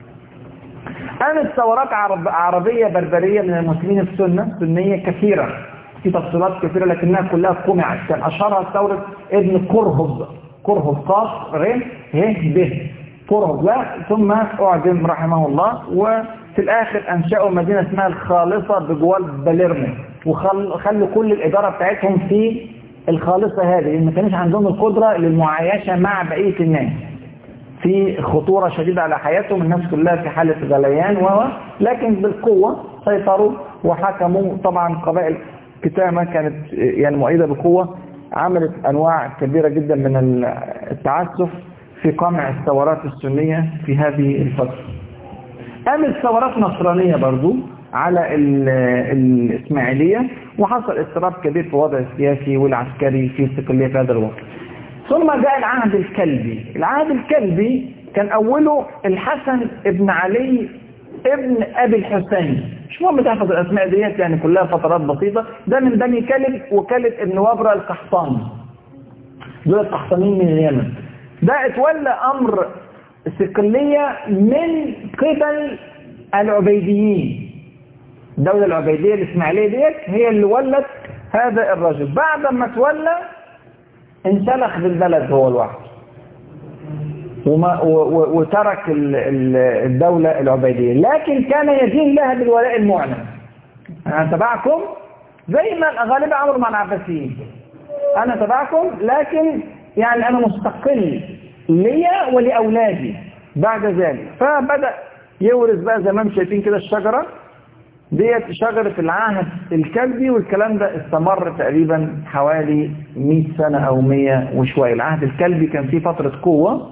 قامت ثورات عرب عربية بربرية من المسلمين السنة سنية كثيرة في تفصيلات كثيرة لكنها كلها قمعت كان أشهرها ثورة ابن قرهب قرهب قاف ر ه ب قرهب لا ثم أعدم رحمه الله وفي الآخر أنشأوا مدينة اسمها الخالصة بجوال باليرمو وخلوا كل الإدارة بتاعتهم في الخالصة هذه لأن ما كانش عندهم القدرة للمعايشة مع بقية الناس في خطورة شديدة على حياتهم الناس كلها في حالة غليان و لكن بالقوة سيطروا وحكموا طبعا قبائل كتامة كانت يعني مؤيدة بقوة عملت أنواع كبيرة جدا من التعسف في قمع الثورات السنية في هذه الفترة قامت ثورات نصرانية برضو على الإسماعيلية وحصل اضطراب كبير في الوضع السياسي والعسكري في استقلالية في هذا الوقت ثم جاء العهد الكلبي العهد الكلبي كان أوله الحسن ابن علي ابن أبي الحسين مش مهم تحفظ الأسماء ديت يعني كلها فترات بسيطة ده من بني كلب وكلب ابن وبرة القحطاني دول القحطانيين من اليمن ده اتولى أمر صقلية من قبل العبيديين الدولة العبيدية الإسماعيلية ديت هي اللي ولت هذا الرجل بعد ما تولى انسلخ بالبلد هو لوحده وما وترك الدولة العبيدية لكن كان يدين لها بالولاء المعلن أنا تبعكم زي ما الأغالبة عمروا مع العباسيين أنا تبعكم لكن يعني أنا مستقل ليا ولأولادي بعد ذلك فبدأ يورث بقى زي ما انتم شايفين كده الشجرة ديت شجرة العهد الكلبي والكلام ده استمر تقريبا حوالي 100 سنة أو 100 وشوية العهد الكلبي كان فيه فترة قوة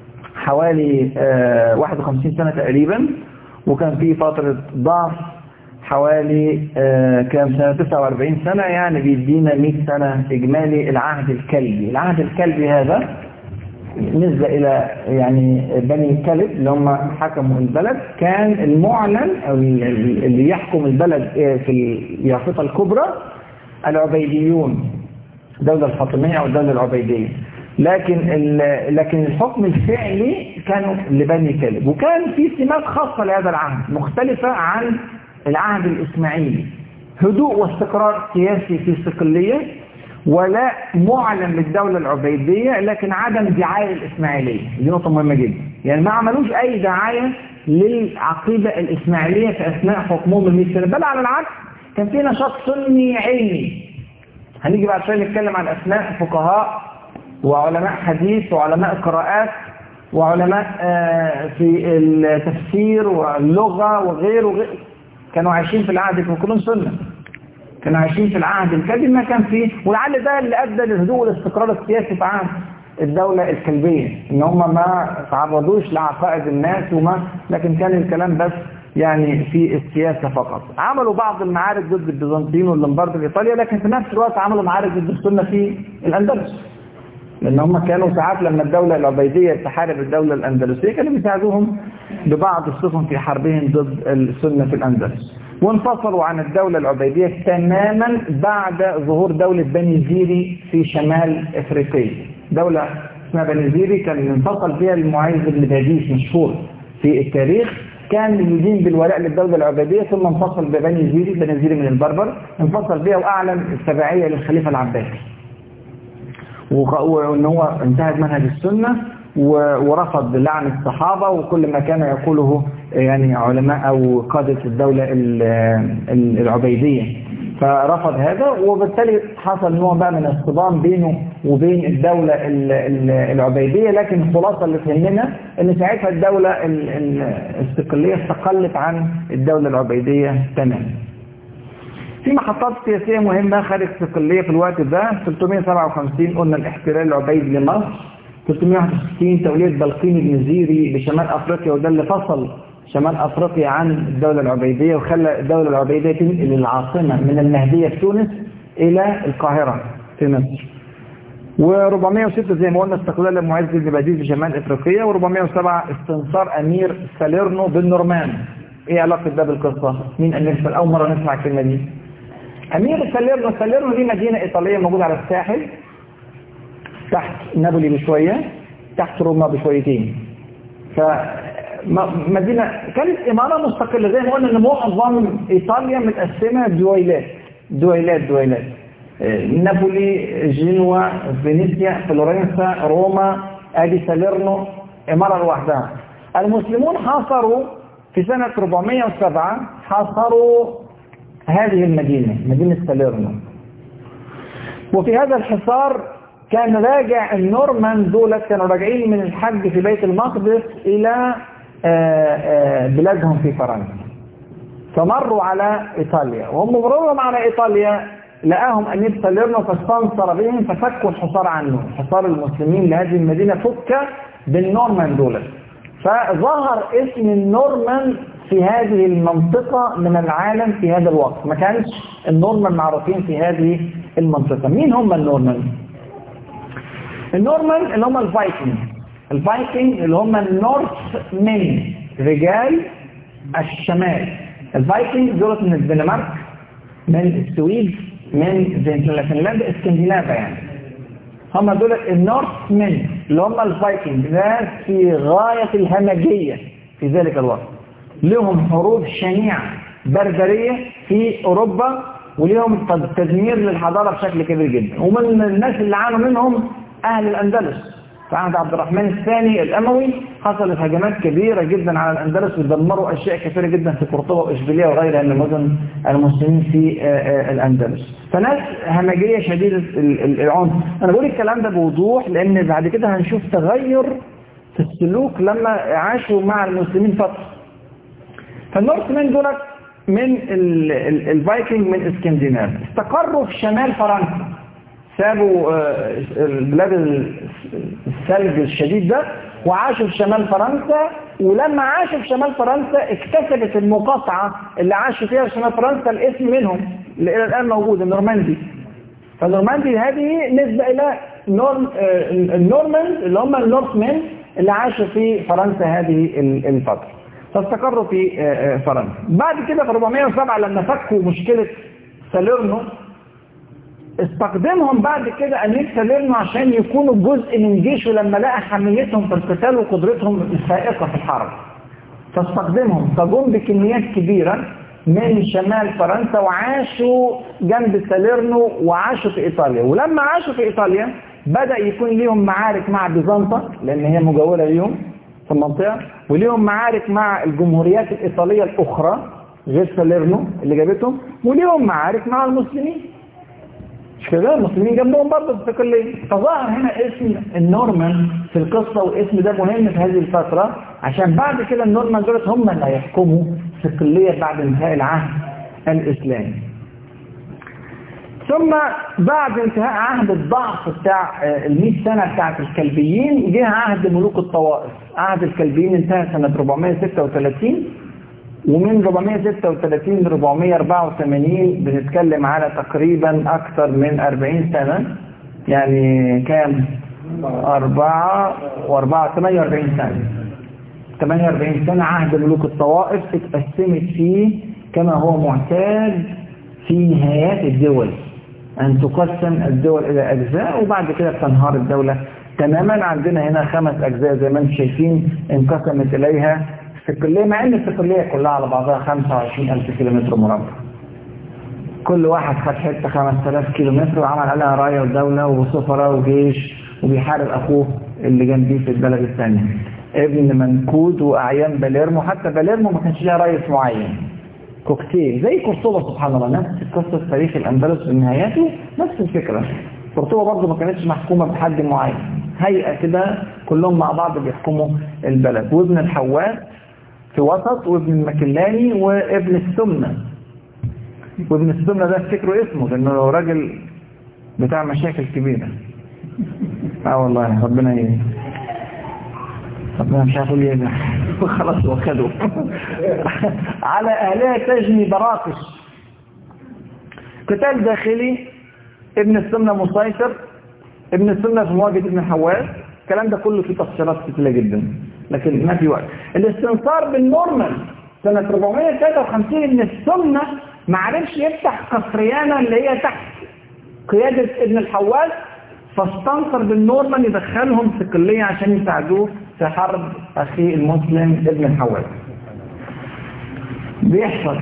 حوالي 51 سنة تقريبا وكان فيه فترة ضعف حوالي آه، كام سنة 49 سنة يعني بيدينا 100 سنة إجمالي العهد الكلبي العهد الكلبي هذا نسبة إلى يعني بني كلب اللي هم حكموا البلد كان المعلن أو اللي يحكم البلد آه، في اليافطة الكبرى العبيديون الدولة الفاطمية أو الدولة العبيدية لكن لكن الحكم الفعلي كانوا لبني كلب وكان في سمات خاصة لهذا العهد مختلفة عن العهد الإسماعيلي هدوء واستقرار سياسي في صقلية ولا معلن للدولة العبيدية لكن عدم دعاية الإسماعيلية دي نقطة مهمة جدا يعني ما عملوش أي دعاية للعقيدة الإسماعيلية في أثناء حكمهم المئة سنة بل على العكس كان في نشاط سني علمي هنيجي بعد شوية نتكلم عن أسماء فقهاء وعلماء حديث وعلماء قراءات وعلماء آه، في التفسير واللغة وغيره وغير كانوا عايشين في العهد كانوا كلهم سنة كانوا عايشين في العهد الكلبي ما كان فيه ولعل ده اللي أدى للهدوء والاستقرار السياسي في عهد الدولة الكلبية ان هم ما تعرضوش لعقائد الناس وما لكن كان الكلام بس يعني في السياسة فقط عملوا بعض المعارك ضد البيزنطيين واللمبارد في إيطاليا لكن في نفس الوقت عملوا معارك ضد السنة في الأندلس لأن هم كانوا ساعات لما الدولة العبيدية تحارب الدولة الأندلسية كانوا بيساعدوهم ببعض السفن في حربهم ضد السنة في الأندلس وانفصلوا عن الدولة العبيدية تماما بعد ظهور دولة بني زيري في شمال إفريقيا دولة اسمها بني زيري كان انفصل فيها المعيز بن باديس مشهور في التاريخ كان يدين بالولاء للدولة العبيدية ثم انفصل ببني زيري بني زيري من البربر انفصل بها وأعلن التبعية للخليفة العباسي وان هو انتهت منهج السنة ورفض لعن الصحابة وكل ما كان يقوله يعني علماء أو قادة الدولة العبيدية فرفض هذا وبالتالي حصل نوع بقى من الصدام بينه وبين الدولة العبيدية لكن الخلاصة اللي فهمنا ان ساعتها الدولة الاستقلالية استقلت عن الدولة العبيدية تماما في محطات سياسية مهمة خارج استقلالية في الوقت ده 357 قلنا الاحتلال العبيدي لمصر 361 تولية بلقين بن زيري بشمال أفريقيا وده اللي فصل شمال أفريقيا عن الدولة العبيدية وخلى الدولة العبيدية تنقل العاصمة من المهدية في تونس إلى القاهرة في مصر و406 زي ما قلنا استقلال المعز بن باديس في شمال افريقيا و407 استنصار امير ساليرنو بالنورمان ايه علاقه ده بالقصه مين امير ساليرنو اول مره نسمع الكلمه دي امير ساليرنو ساليرنو دي مدينه ايطاليه موجوده على الساحل تحت نابولي بشويه تحت روما بشويتين ف مدينة كانت إمارة مستقلة زي ما قلنا إن معظم إيطاليا متقسمة دويلات دويلات دويلات آه، نابولي جنوة فينيسيا فلورنسا روما ادي ساليرنو إمارة لوحدها المسلمون حاصروا في سنة 407 حاصروا هذه المدينة مدينة ساليرنو وفي هذا الحصار كان راجع النورمان دولت كانوا راجعين من الحج في بيت المقدس إلى آه، آه، بلادهم في فرنسا فمروا على إيطاليا وهم مرورهم على إيطاليا لقاهم أمير ساليرنو فاستنصر بهم ففكوا الحصار عنه حصار المسلمين لهذه المدينة فك بالنورمان دولت فظهر اسم النورمان في هذه المنطقة من العالم في هذا الوقت ما كانش النورمان معروفين في هذه المنطقة مين هم النورمان؟ النورمان اللي هم الفايكنج الفايكنج اللي هم النورث من رجال الشمال الفايكنج دولت من الدنمارك من السويد من فنلندا اسكندنافيا يعني هم دول النورث من اللي هم الفايكنج ناس في غاية الهمجية في ذلك الوقت لهم حروب شنيعة بربرية في أوروبا وليهم تدمير للحضارة بشكل كبير جدا ومن الناس اللي عانوا منهم أهل الأندلس في عهد عبد الرحمن الثاني الأموي حصلت هجمات كبيرة جدا على الأندلس ودمروا أشياء كثيرة جدا في قرطبة وإشبيلية وغيرها من مدن المسلمين في آه، آه، الأندلس فناس همجية شديدة العنف أنا بقول الكلام ده بوضوح لأن بعد كده هنشوف تغير في السلوك لما عاشوا مع المسلمين فترة فالنورث دولت من الفايكنج من اسكندناف استقروا في شمال فرنسا سابوا البلاد آه، الثلج الشديد ده وعاشوا في شمال فرنسا ولما عاشوا في شمال فرنسا اكتسبت المقاطعة اللي عاشوا فيها في شمال فرنسا الاسم منهم اللي إلى الآن موجود النورماندي فالنورماندي هذه نسبة إلى نورم آه، النورمان اللي هم النورثمن اللي عاشوا في فرنسا هذه الفترة فاستقروا في آه، آه، فرنسا بعد كده في 407 لما فكوا مشكلة ساليرنو استخدمهم بعد كده أمير ساليرنو عشان يكونوا جزء من جيشه لما لقى حميتهم في القتال وقدرتهم الفائقة في الحرب فاستخدمهم فجم بكميات كبيرة من شمال فرنسا وعاشوا جنب ساليرنو وعاشوا في إيطاليا ولما عاشوا في إيطاليا بدأ يكون ليهم معارك مع بيزنطة لأن هي مجاورة ليهم في المنطقة وليهم معارك مع الجمهوريات الإيطالية الأخرى غير ساليرنو اللي جابتهم وليهم معارك مع المسلمين مش كده المسلمين جنبهم برضه في الصقلية فظهر هنا اسم النورمان في القصة والاسم ده مهم في هذه الفترة عشان بعد كده النورمان دولت هم اللي هيحكموا الصقلية بعد انتهاء العهد الإسلامي ثم بعد انتهاء عهد الضعف بتاع ال سنة بتاعت الكلبيين جه عهد ملوك الطوائف عهد الكلبيين انتهى سنة 436 ومن 436 ل 484 بنتكلم على تقريبا أكثر من 40 سنة يعني كام؟ أربعة وأربعة 48 سنة 48 سنة عهد ملوك الطوائف اتقسمت فيه كما هو معتاد في نهايات الدول أن تقسم الدول إلى أجزاء وبعد كده تنهار الدولة تماما عندنا هنا خمس أجزاء زي ما انتم شايفين انقسمت إليها الصقلية مع ان الصقلية كلها على بعضها 25000 كيلومتر مربع كل واحد خد حتة 5000 كيلومتر وعمل عليها راية ودولة وسفراء وجيش وبيحارب أخوه اللي جنبيه في البلد الثانية ابن منكود وأعيان باليرمو حتى باليرمو ما كانش لها رئيس معين كوكتيل زي قرطبة سبحان الله نفس قصة تاريخ الأندلس ونهاياته نفس الفكرة قرطبة برضه ما كانتش محكومة بحد معين هيئة كده كلهم مع بعض بيحكموا البلد وابن الحواس في وسط وابن المكلاني وابن السمنة وابن السمنة ده افتكروا اسمه لانه راجل بتاع مشاكل كبيرة اه والله ربنا ي... ربنا مش عارف ايه خلاص وخده على اهلها تجني براقش قتال داخلي ابن السمنة مسيطر ابن السمنة في مواجهة ابن حواس الكلام ده كله فيه تفصيلات كتيرة جدا لكن ما في وقت الاستنصار بالنورمال سنة 453 ابن السمنة ما عرفش يفتح قصريانة اللي هي تحت قيادة ابن الحواس فاستنصر بالنورمان يدخلهم في الكلية عشان يساعدوه في حرب أخيه المسلم ابن الحواس بيحصل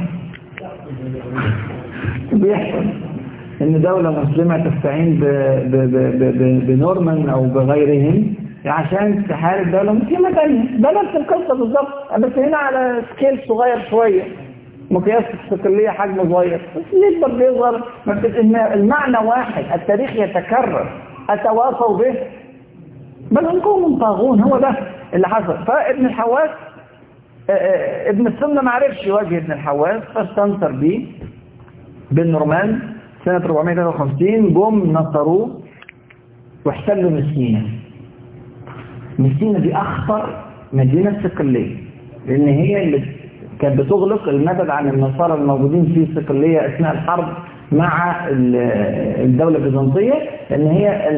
بيحصل ان دولة مسلمة تستعين بنورمان او بغيرهم عشان تحارب دولة مسلمة تانية ده نفس القصة بالظبط بس هنا على سكيل صغير شوية مقياس الصقلية حجمه صغير بس يكبر بيصغر المعنى واحد التاريخ يتكرر أتواصوا به بل هم قوم طاغون هو ده اللي حصل فابن الحواس ابن السنة ما عرفش يواجه ابن الحواس فاستنصر بيه بالنورمان سنة 453 جم نصروه واحتلوا مسكينة مسكينة دي أخطر مدينة صقلية لأن هي اللي كانت بتغلق المدد عن النصارى الموجودين في صقلية أثناء الحرب مع الدولة البيزنطية لأن هي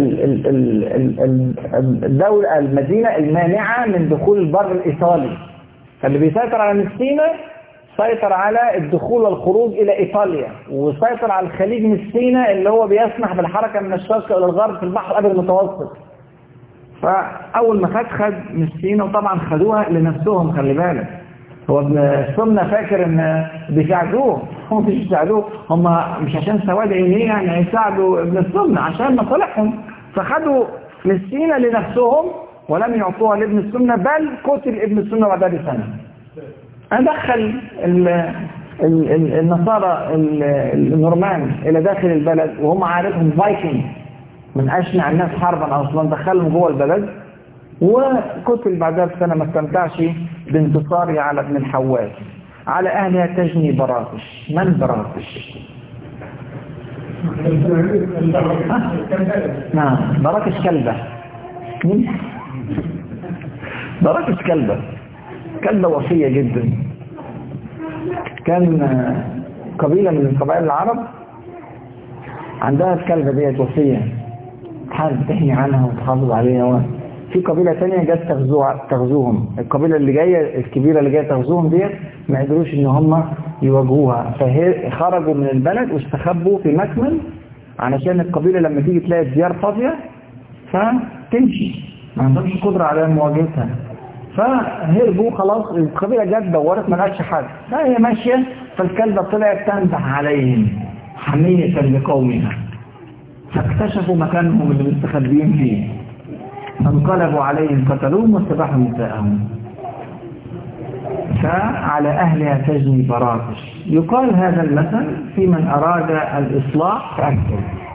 الدولة المدينة المانعة من دخول البر الإيطالي فاللي بيسيطر على مسكينة سيطر على الدخول والخروج إلى إيطاليا وسيطر على الخليج مسكينة اللي هو بيسمح بالحركة من الشرق إلى الغرب في البحر الأبيض المتوسط فأول ما خد خد مسكينة وطبعا خدوها لنفسهم خلي بالك هو ابن السنة فاكر ان بيساعدوه هم مش بيساعدوه هم مش عشان سواد عينيه يعني هيساعدوا ابن السنة عشان مصالحهم فخدوا مسكينة لنفسهم ولم يعطوها لابن السنة بل قتل ابن السنة بعدها بسنة أدخل النصارى النورمان إلى داخل البلد وهم عارفهم فايكنج من أشنع الناس حربا أصلا دخلهم جوه البلد وقتل بعدها بسنة ما استمتعش بانتصاره على ابن الحواس على أهلها تجني براقش من براقش نعم براكش كلبة براكش كلبة كلبة وفية جدا كان قبيلة من القبائل العرب عندها الكلبة ديت وفية تحاول تحمي عنها وتحافظ عليها في قبيلة تانية جت تغزو تغزوهم القبيلة اللي جاية الكبيرة اللي جاية تغزوهم ديت ما قدروش ان هم يواجهوها فخرجوا من البلد واستخبوا في مكمن علشان القبيلة لما تيجي تلاقي الديار فاضية فتمشي ما عندهمش قدرة على مواجهتها فهربوا خلاص القبيلة جت دورت ما لقتش حد فهي ماشية فالكلبة طلعت تنبح عليهم حمية لقومها فاكتشفوا مكانهم اللي مستخبيين فيه فانقلبوا عليهم قتلوهم واستباحوا نساءهم فعلى أهلها تجني براقش يقال هذا المثل في من أراد الإصلاح فأكثر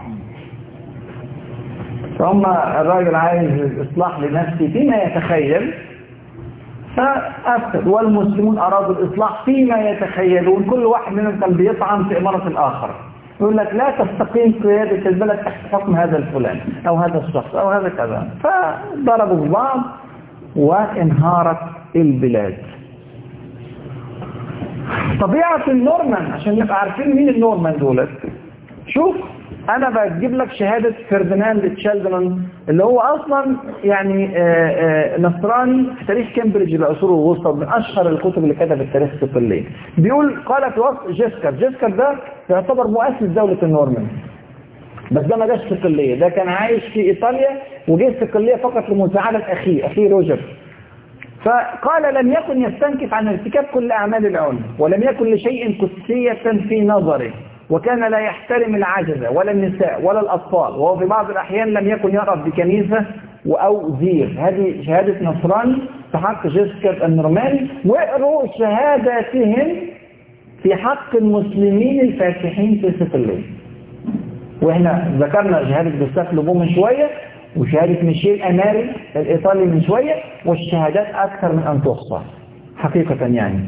فهم الراجل عايز الإصلاح لنفسه فيما يتخيل فأفسد والمسلمون أرادوا الإصلاح فيما يتخيلون كل واحد منهم كان بيطعن في إمارة الآخر يقول لك لا تستقيم قيادة البلد تحت حكم هذا الفلان أو هذا الشخص أو هذا كذا فضربوا بعض وانهارت البلاد طبيعة النورمان عشان نبقى عارفين مين النورمان دولت شوف انا بجيب لك شهادة فرديناند تشالدمان اللي هو اصلا يعني آآ آآ نصراني في تاريخ كامبريدج العصور الوسطى من اشهر الكتب اللي كتبت التاريخ الصقلية بيقول قال في وصف جيسكر جيسكر ده يعتبر مؤسس دولة النورمان بس ده ما جاش صقلية ده كان عايش في ايطاليا وجه صقلية فقط لمساعدة اخيه اخيه روجر فقال لم يكن يستنكف عن ارتكاب كل أعمال العنف ولم يكن لشيء قدسية في نظره وكان لا يحترم العجزة ولا النساء ولا الأطفال وهو في بعض الأحيان لم يكن يرغب بكنيسة أو زير هذه شهادة نصراني في حق جيسكر النورماني واقروا شهاداتهم في حق المسلمين الفاتحين في صقلية واحنا ذكرنا شهادة جوستاف لوبو من شوية وشهادة ميشيل أماري الإيطالي من شوية والشهادات أكثر من أن تحصى حقيقة يعني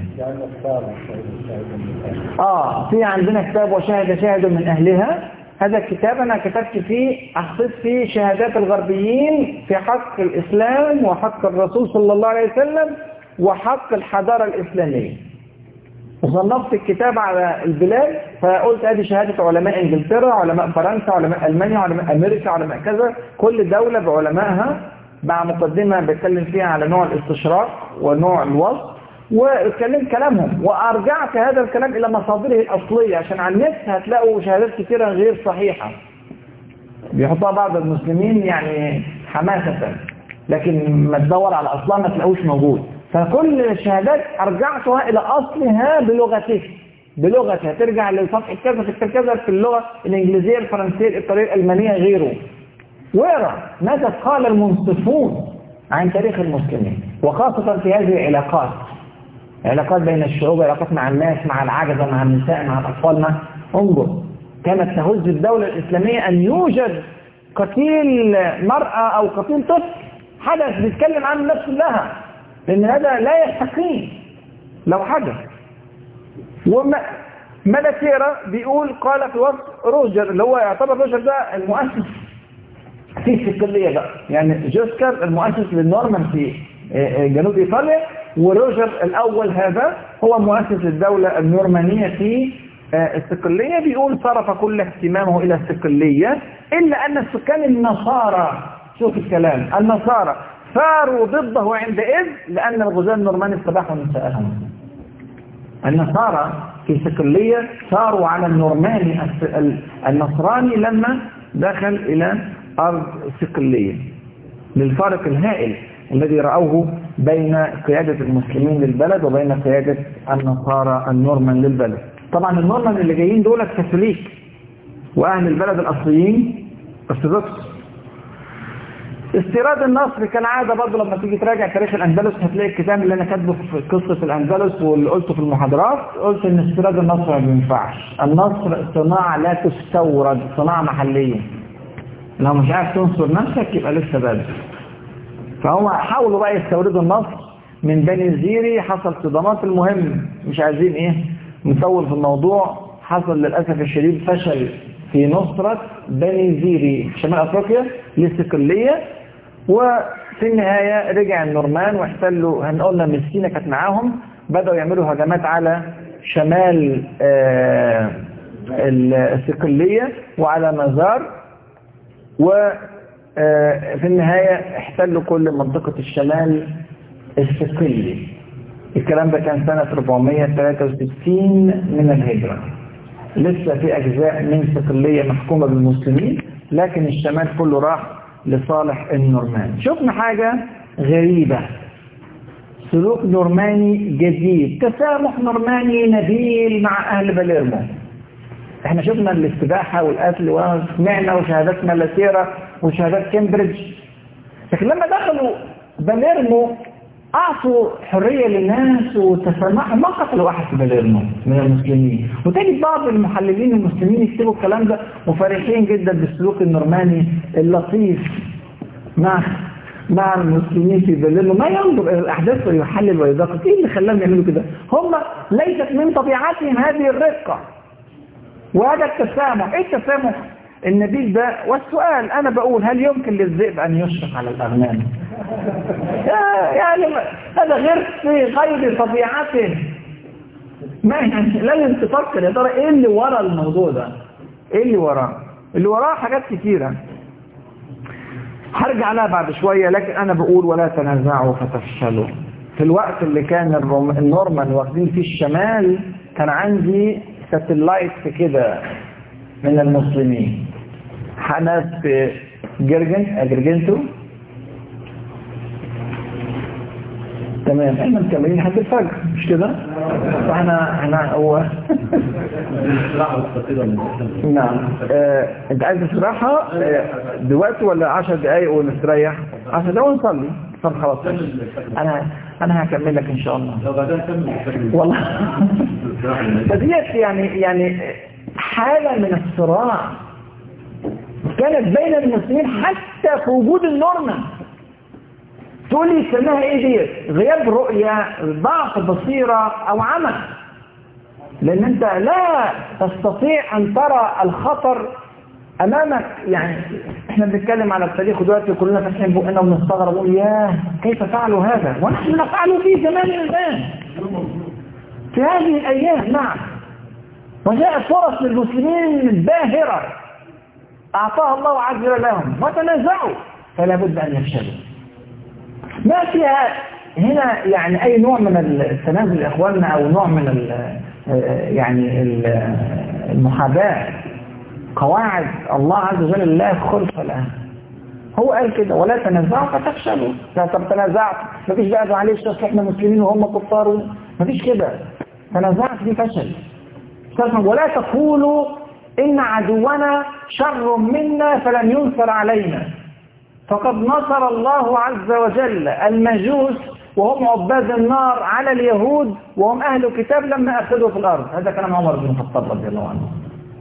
آه في عندنا كتاب وشاهد شاهد من أهلها هذا الكتاب أنا كتبت فيه أحصيت فيه شهادات الغربيين في حق الإسلام وحق الرسول صلى الله عليه وسلم وحق الحضارة الإسلامية وصنفت الكتاب على البلاد فقلت ادي شهادة علماء انجلترا علماء فرنسا علماء المانيا علماء امريكا علماء كذا كل دولة بعلمائها مع مقدمة بتكلم فيها على نوع الاستشراق ونوع الوصف واتكلمت كلامهم وارجعت هذا الكلام الى مصادره الاصلية عشان على النت هتلاقوا شهادات كثيرة غير صحيحة بيحطها بعض المسلمين يعني حماسة لكن ما تدور على اصلها ما تلاقوش موجود فكل الشهادات ارجعتها الى اصلها بلغتها بلغتها ترجع للصفحة كذا تكتب كذا في اللغة الانجليزية الفرنسية الايطالية الالمانية غيره واقرا ماذا قال المنصفون عن تاريخ المسلمين وخاصة في هذه العلاقات علاقات بين الشعوب علاقات مع الناس مع العجزة مع النساء مع الأطفال مع انظر كانت تهز الدولة الإسلامية أن يوجد قتيل مرأة أو قتيل طفل حدث بيتكلم عن الناس كلها لأن هذا لا يستقيم لو حدث وملكيرا بيقول قال في وصف روجر اللي هو يعتبر روجر ده المؤسس في الكلية بقى يعني جوسكر المؤسس للنورمان في جنوب إيطاليا وروجر الأول هذا هو مؤسس الدولة النورمانية في الصقلية بيقول صرف كل اهتمامه إلى الصقلية إلا أن السكان النصارى شوف الكلام النصارى ثاروا ضده عندئذ لأن الغزاة النورمان استباحوا نساءهم النصارى في صقلية ثاروا على النورماني النصراني لما دخل إلى أرض صقلية للفارق الهائل الذي رأوه بين قيادة المسلمين للبلد وبين قيادة النصارى النورمان للبلد طبعا النورمان اللي جايين دول كاثوليك وأهل البلد الأصليين أرثوذكس استيراد النصر كالعادة برضه لما تيجي تراجع تاريخ الأندلس هتلاقي الكتاب اللي أنا كاتبه في قصة الأندلس واللي قلته في المحاضرات قلت إن استيراد النصر ما بينفعش النصر صناعة لا تستورد صناعة محلية لو مش عارف تنصر نفسك يبقى لسه بدري فهم حاولوا بقى يستوردوا النصر من بني الزيري حصل صدامات المهم مش عايزين ايه نطول في الموضوع حصل للأسف الشديد فشل في نصرة بني زيري في شمال أفريقيا للصقلية في النهاية رجع النورمان واحتلوا هنقولنا مسكينة كانت معاهم بدأوا يعملوا هجمات على شمال آه الصقلية وعلى مزار وفي النهاية احتلوا كل منطقة الشمال الصقلي الكلام ده كان سنة 463 من الهجرة لسه في أجزاء من صقلية محكومة بالمسلمين لكن الشمال كله راح لصالح النورمان شفنا حاجة غريبة سلوك نورماني جديد تسامح نورماني نبيل مع أهل باليرمو احنا شفنا الاستباحة والقتل وسمعنا وشهادات ملاتيرا وشهادات كامبريدج لكن لما دخلوا باليرمو أعطوا حرية للناس وتسامحوا ما قتلوا واحد في باليرمو من المسلمين وتجد بعض المحللين المسلمين يكتبوا الكلام ده وفرحين جدا بالسلوك النورماني اللطيف مع مع المسلمين في باليرمو ما ينظر إلى الأحداث ويحلل ويدقق إيه اللي خلاهم يعملوا كده هم ليست من طبيعتهم هذه الرقة وهذا التسامح ايه التسامح النبيل ده والسؤال انا بقول هل يمكن للذئب ان يشفق على الاغنام يعني هذا غير في غير طبيعته ما يعني لازم تفكر يا ترى ايه اللي ورا الموضوع ده ايه اللي وراه اللي وراه حاجات كتيرة هرجع لها بعد شوية لكن انا بقول ولا تنازعوا فتفشلوا في الوقت اللي كان النورمان واخدين فيه الشمال كان عندي ساتلايت كده من المسلمين ناس في جرجن جرجنتو تمام احنا مكملين لحد الفجر مش كده فاحنا احنا هو نعم اه انت عايز استراحه اه دلوقتي ولا 10 دقايق ونستريح 10 دقايق ونصلي طب خلاص انا انا هكمل لك ان شاء الله لو بعدين كمل والله فديت يعني يعني حالة من الصراع كانت بين المسلمين حتى في وجود النورمان تقول لي سماها ايه ديت غياب رؤية ضعف بصيرة او عمى لان انت لا تستطيع ان ترى الخطر امامك يعني احنا بنتكلم على التاريخ دلوقتي كلنا فاتحين بقنا ونستغرب نقول ياه كيف فعلوا هذا ونحن نفعله في زماننا الان في هذه الايام نعم وجاءت فرص للمسلمين باهرة اعطاها الله عز وجل لهم وتنازعوا فلا بد ان يفشلوا ما فيها هنا يعني اي نوع من التنازل يا اخواننا او نوع من ال يعني المحاباه قواعد الله عز وجل لا خلف لها هو قال كده ولا تنازعوا فتفشلوا طب تنازعت مفيش بقى معلش اصل احنا مسلمين وهم كفار مفيش كده تنازعت دي فشل ولا تقولوا ان عدونا شر منا فلن ينصر علينا فقد نصر الله عز وجل المجوس وهم عباد النار على اليهود وهم اهل كتاب لما افسدوا في الارض هذا كلام عمر بن الخطاب رضي الله عنه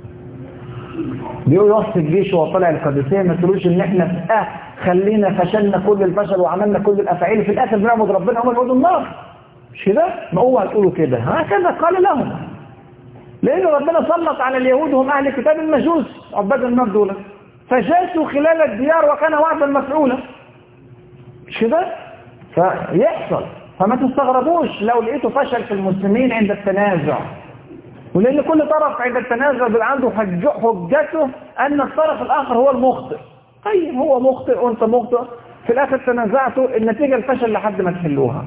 بيقول وسط الجيش وطلع القادسية ما تقولوش ان احنا اه خلينا فشلنا كل الفشل وعملنا كل الافاعيل في الاخر بنعبد ربنا هم يعبدوا النار مش كده؟ ما هو هتقولوا كده هكذا قال لهم لان ربنا سلط على اليهود وهم اهل كتاب المجوس عباد النار دول فجاسوا خلال الديار وكان وعدا مفعولا مش كده؟ فيحصل فما تستغربوش لو لقيتوا فشل في المسلمين عند التنازع ولأن كل طرف عند التنازع بيبقى عنده حجته أن الطرف الآخر هو المخطئ طيب هو مخطئ وانت مخطئ في الآخر تنازعتوا النتيجة الفشل لحد ما تحلوها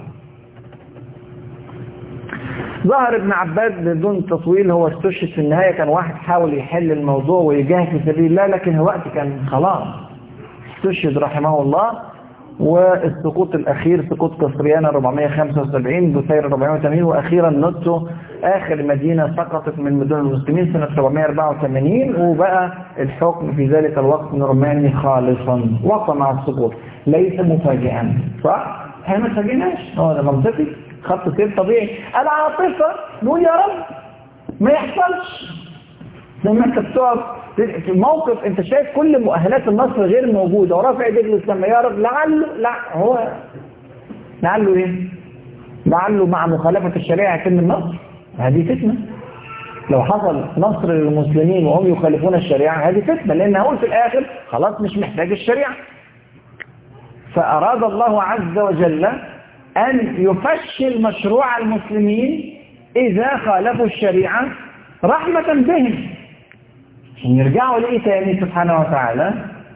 ظهر ابن عباد بدون تطويل هو استشهد في النهاية كان واحد حاول يحل الموضوع ويجاهد في سبيل الله لكن الوقت كان خلاص استشهد رحمه الله والسقوط الأخير سقوط قسريانا 475 بثير 480 وأخيرا نوتو آخر مدينة سقطت من مدن المسلمين سنة 484 وبقى الحكم في ذلك الوقت نورماني خالصا وقع مع السقوط ليس مفاجئا صح؟ احنا ما تفاجئناش هو ده منطقي خط سير طبيعي العاطفة نقول يا رب ما يحصلش لما انت بتقف في موقف انت شايف كل مؤهلات النصر غير موجودة ورافع ايديك للسماء يا رب لعله لا هو لعله ايه لعله مع مخالفة الشريعة يتم النصر هذه فتنة لو حصل نصر للمسلمين وهم يخالفون الشريعة هذه فتنة لان هقول في الاخر خلاص مش محتاج الشريعة فأراد الله عز وجل أن يفشل مشروع المسلمين إذا خالفوا الشريعة رحمة بهم يرجعوا لإيه تاني سبحانه وتعالى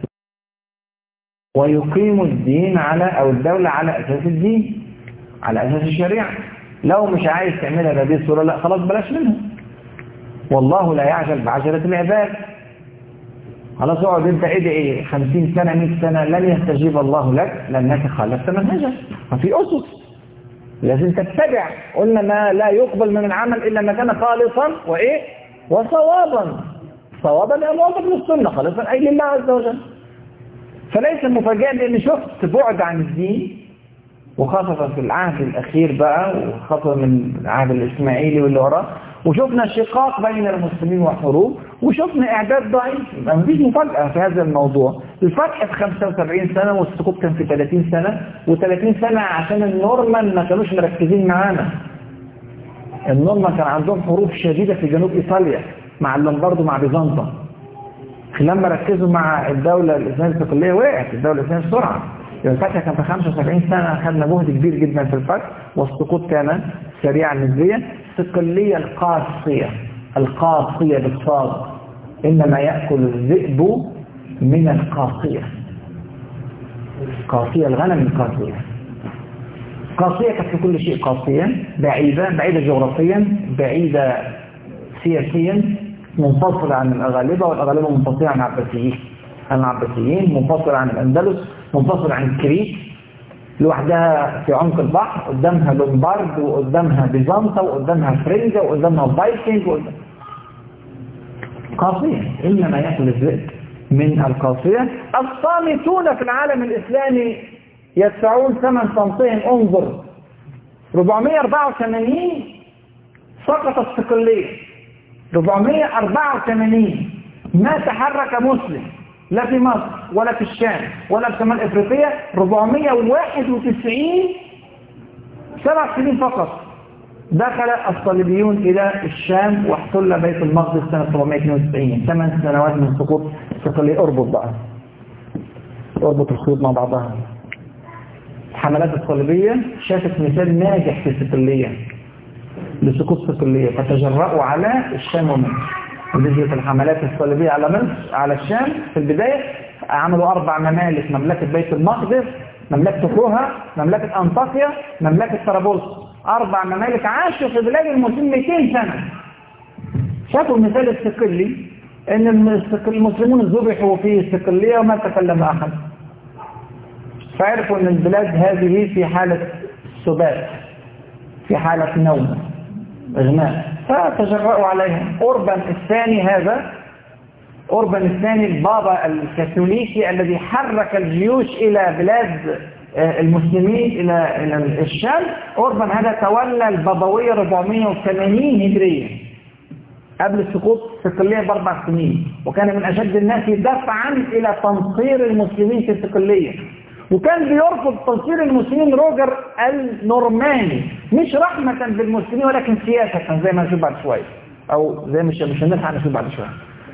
ويقيموا الدين على أو الدولة على أساس الدين على أساس الشريعة لو مش عايز تعملها بهذه الصورة لا خلاص بلاش منها والله لا يعجل بعجلة العباد خلاص اقعد انت ادعي ايه 50 سنة 100 سنة لن يستجيب الله لك لأنك خالفت منهجه ففي أسس لازم تتبع قلنا ما لا يقبل من العمل إلا ما كان خالصا وإيه وصوابا صوابا يعني موافق للسنة خالصا أي لله عز وجل فليس مفاجئا لأني شفت بعد عن الدين وخاصة في العهد الأخير بقى وخاصة من العهد الإسماعيلي واللي وراه وشفنا شقاق بين المسلمين وحروب وشفنا إعداد ضعيف ما فيش مفاجأة في هذا الموضوع الفتح في 75 سنة والسقوط كان في 30 سنة و30 سنة عشان النورمان ما كانوش مركزين معانا النورمان كان عندهم حروب شديدة في جنوب إيطاليا مع اللومباردو مع بيزنطة لما ركزوا مع الدولة الإسلامية الصقلية وقعت الدولة الإسلامية بسرعة الفتح كان في 75 سنة أخذنا جهد كبير جدا في الفتح والسقوط كان سريعا نسبيا الصقلية القاسية القاسية بالصاد إنما يأكل الذئب من القاسية قاسية الغنم القاسية قاسية كانت في كل شيء قاسية بعيدة بعيدة جغرافيا بعيدة سياسيا منفصلة عن الأغالبة والأغالبة منفصلة عن العباسيين عن العباسيين منفصلة عن الأندلس منفصلة عن كريت لوحدها في عمق البحر قدامها لومبارد وقدامها بيزنطة وقدامها فرنجة وقدامها فايكنج وقدام... قاسية إنما يأكل الذئب من القاسية الصامتون في العالم الإسلامي يدفعون ثمن صمتهم انظر 484 سقط الصقلية 484 ما تحرك مسلم لا في مصر ولا في الشام ولا في شمال افريقيا 491 سبع سنين فقط دخل الصليبيون إلى الشام واحتل بيت المقدس سنة 792 ثمان سنوات من سقوط صقلية اربط بقى اربط الخيوط مع بعضها الحملات الصليبية شافت مثال ناجح في صقلية لسقوط صقلية فتجرأوا على الشام ومصر نزلت الحملات الصليبية على مصر على الشام في البداية عملوا أربع ممالك مملكة بيت المقدس مملكة كوها مملكة أنطاكيا مملكة طرابلس أربع ممالك عاشوا في بلاد المسلمين 200 سنة شافوا المثال الصقلي أن المسلمون ذبحوا في الصقلية وما تكلم أحد فعرفوا أن البلاد هذه في حالة سبات في حالة نوم إغماء فتجرأوا عليها أوربان الثاني هذا أوربان الثاني البابا الكاثوليكي الذي حرك الجيوش إلى بلاد آه، المسلمين إلى إلى الشام أوربان هذا تولى البابوية 480 هجرية قبل السقوط في الصقلية بأربع سنين وكان من أشد الناس دفعا إلى تنصير المسلمين في الصقلية وكان بيرفض تنصير المسلمين روجر النورماني مش رحمة بالمسلمين ولكن سياسة زي ما نشوف بعد شوية او زي مش مش الناس هنشوف بعد شوية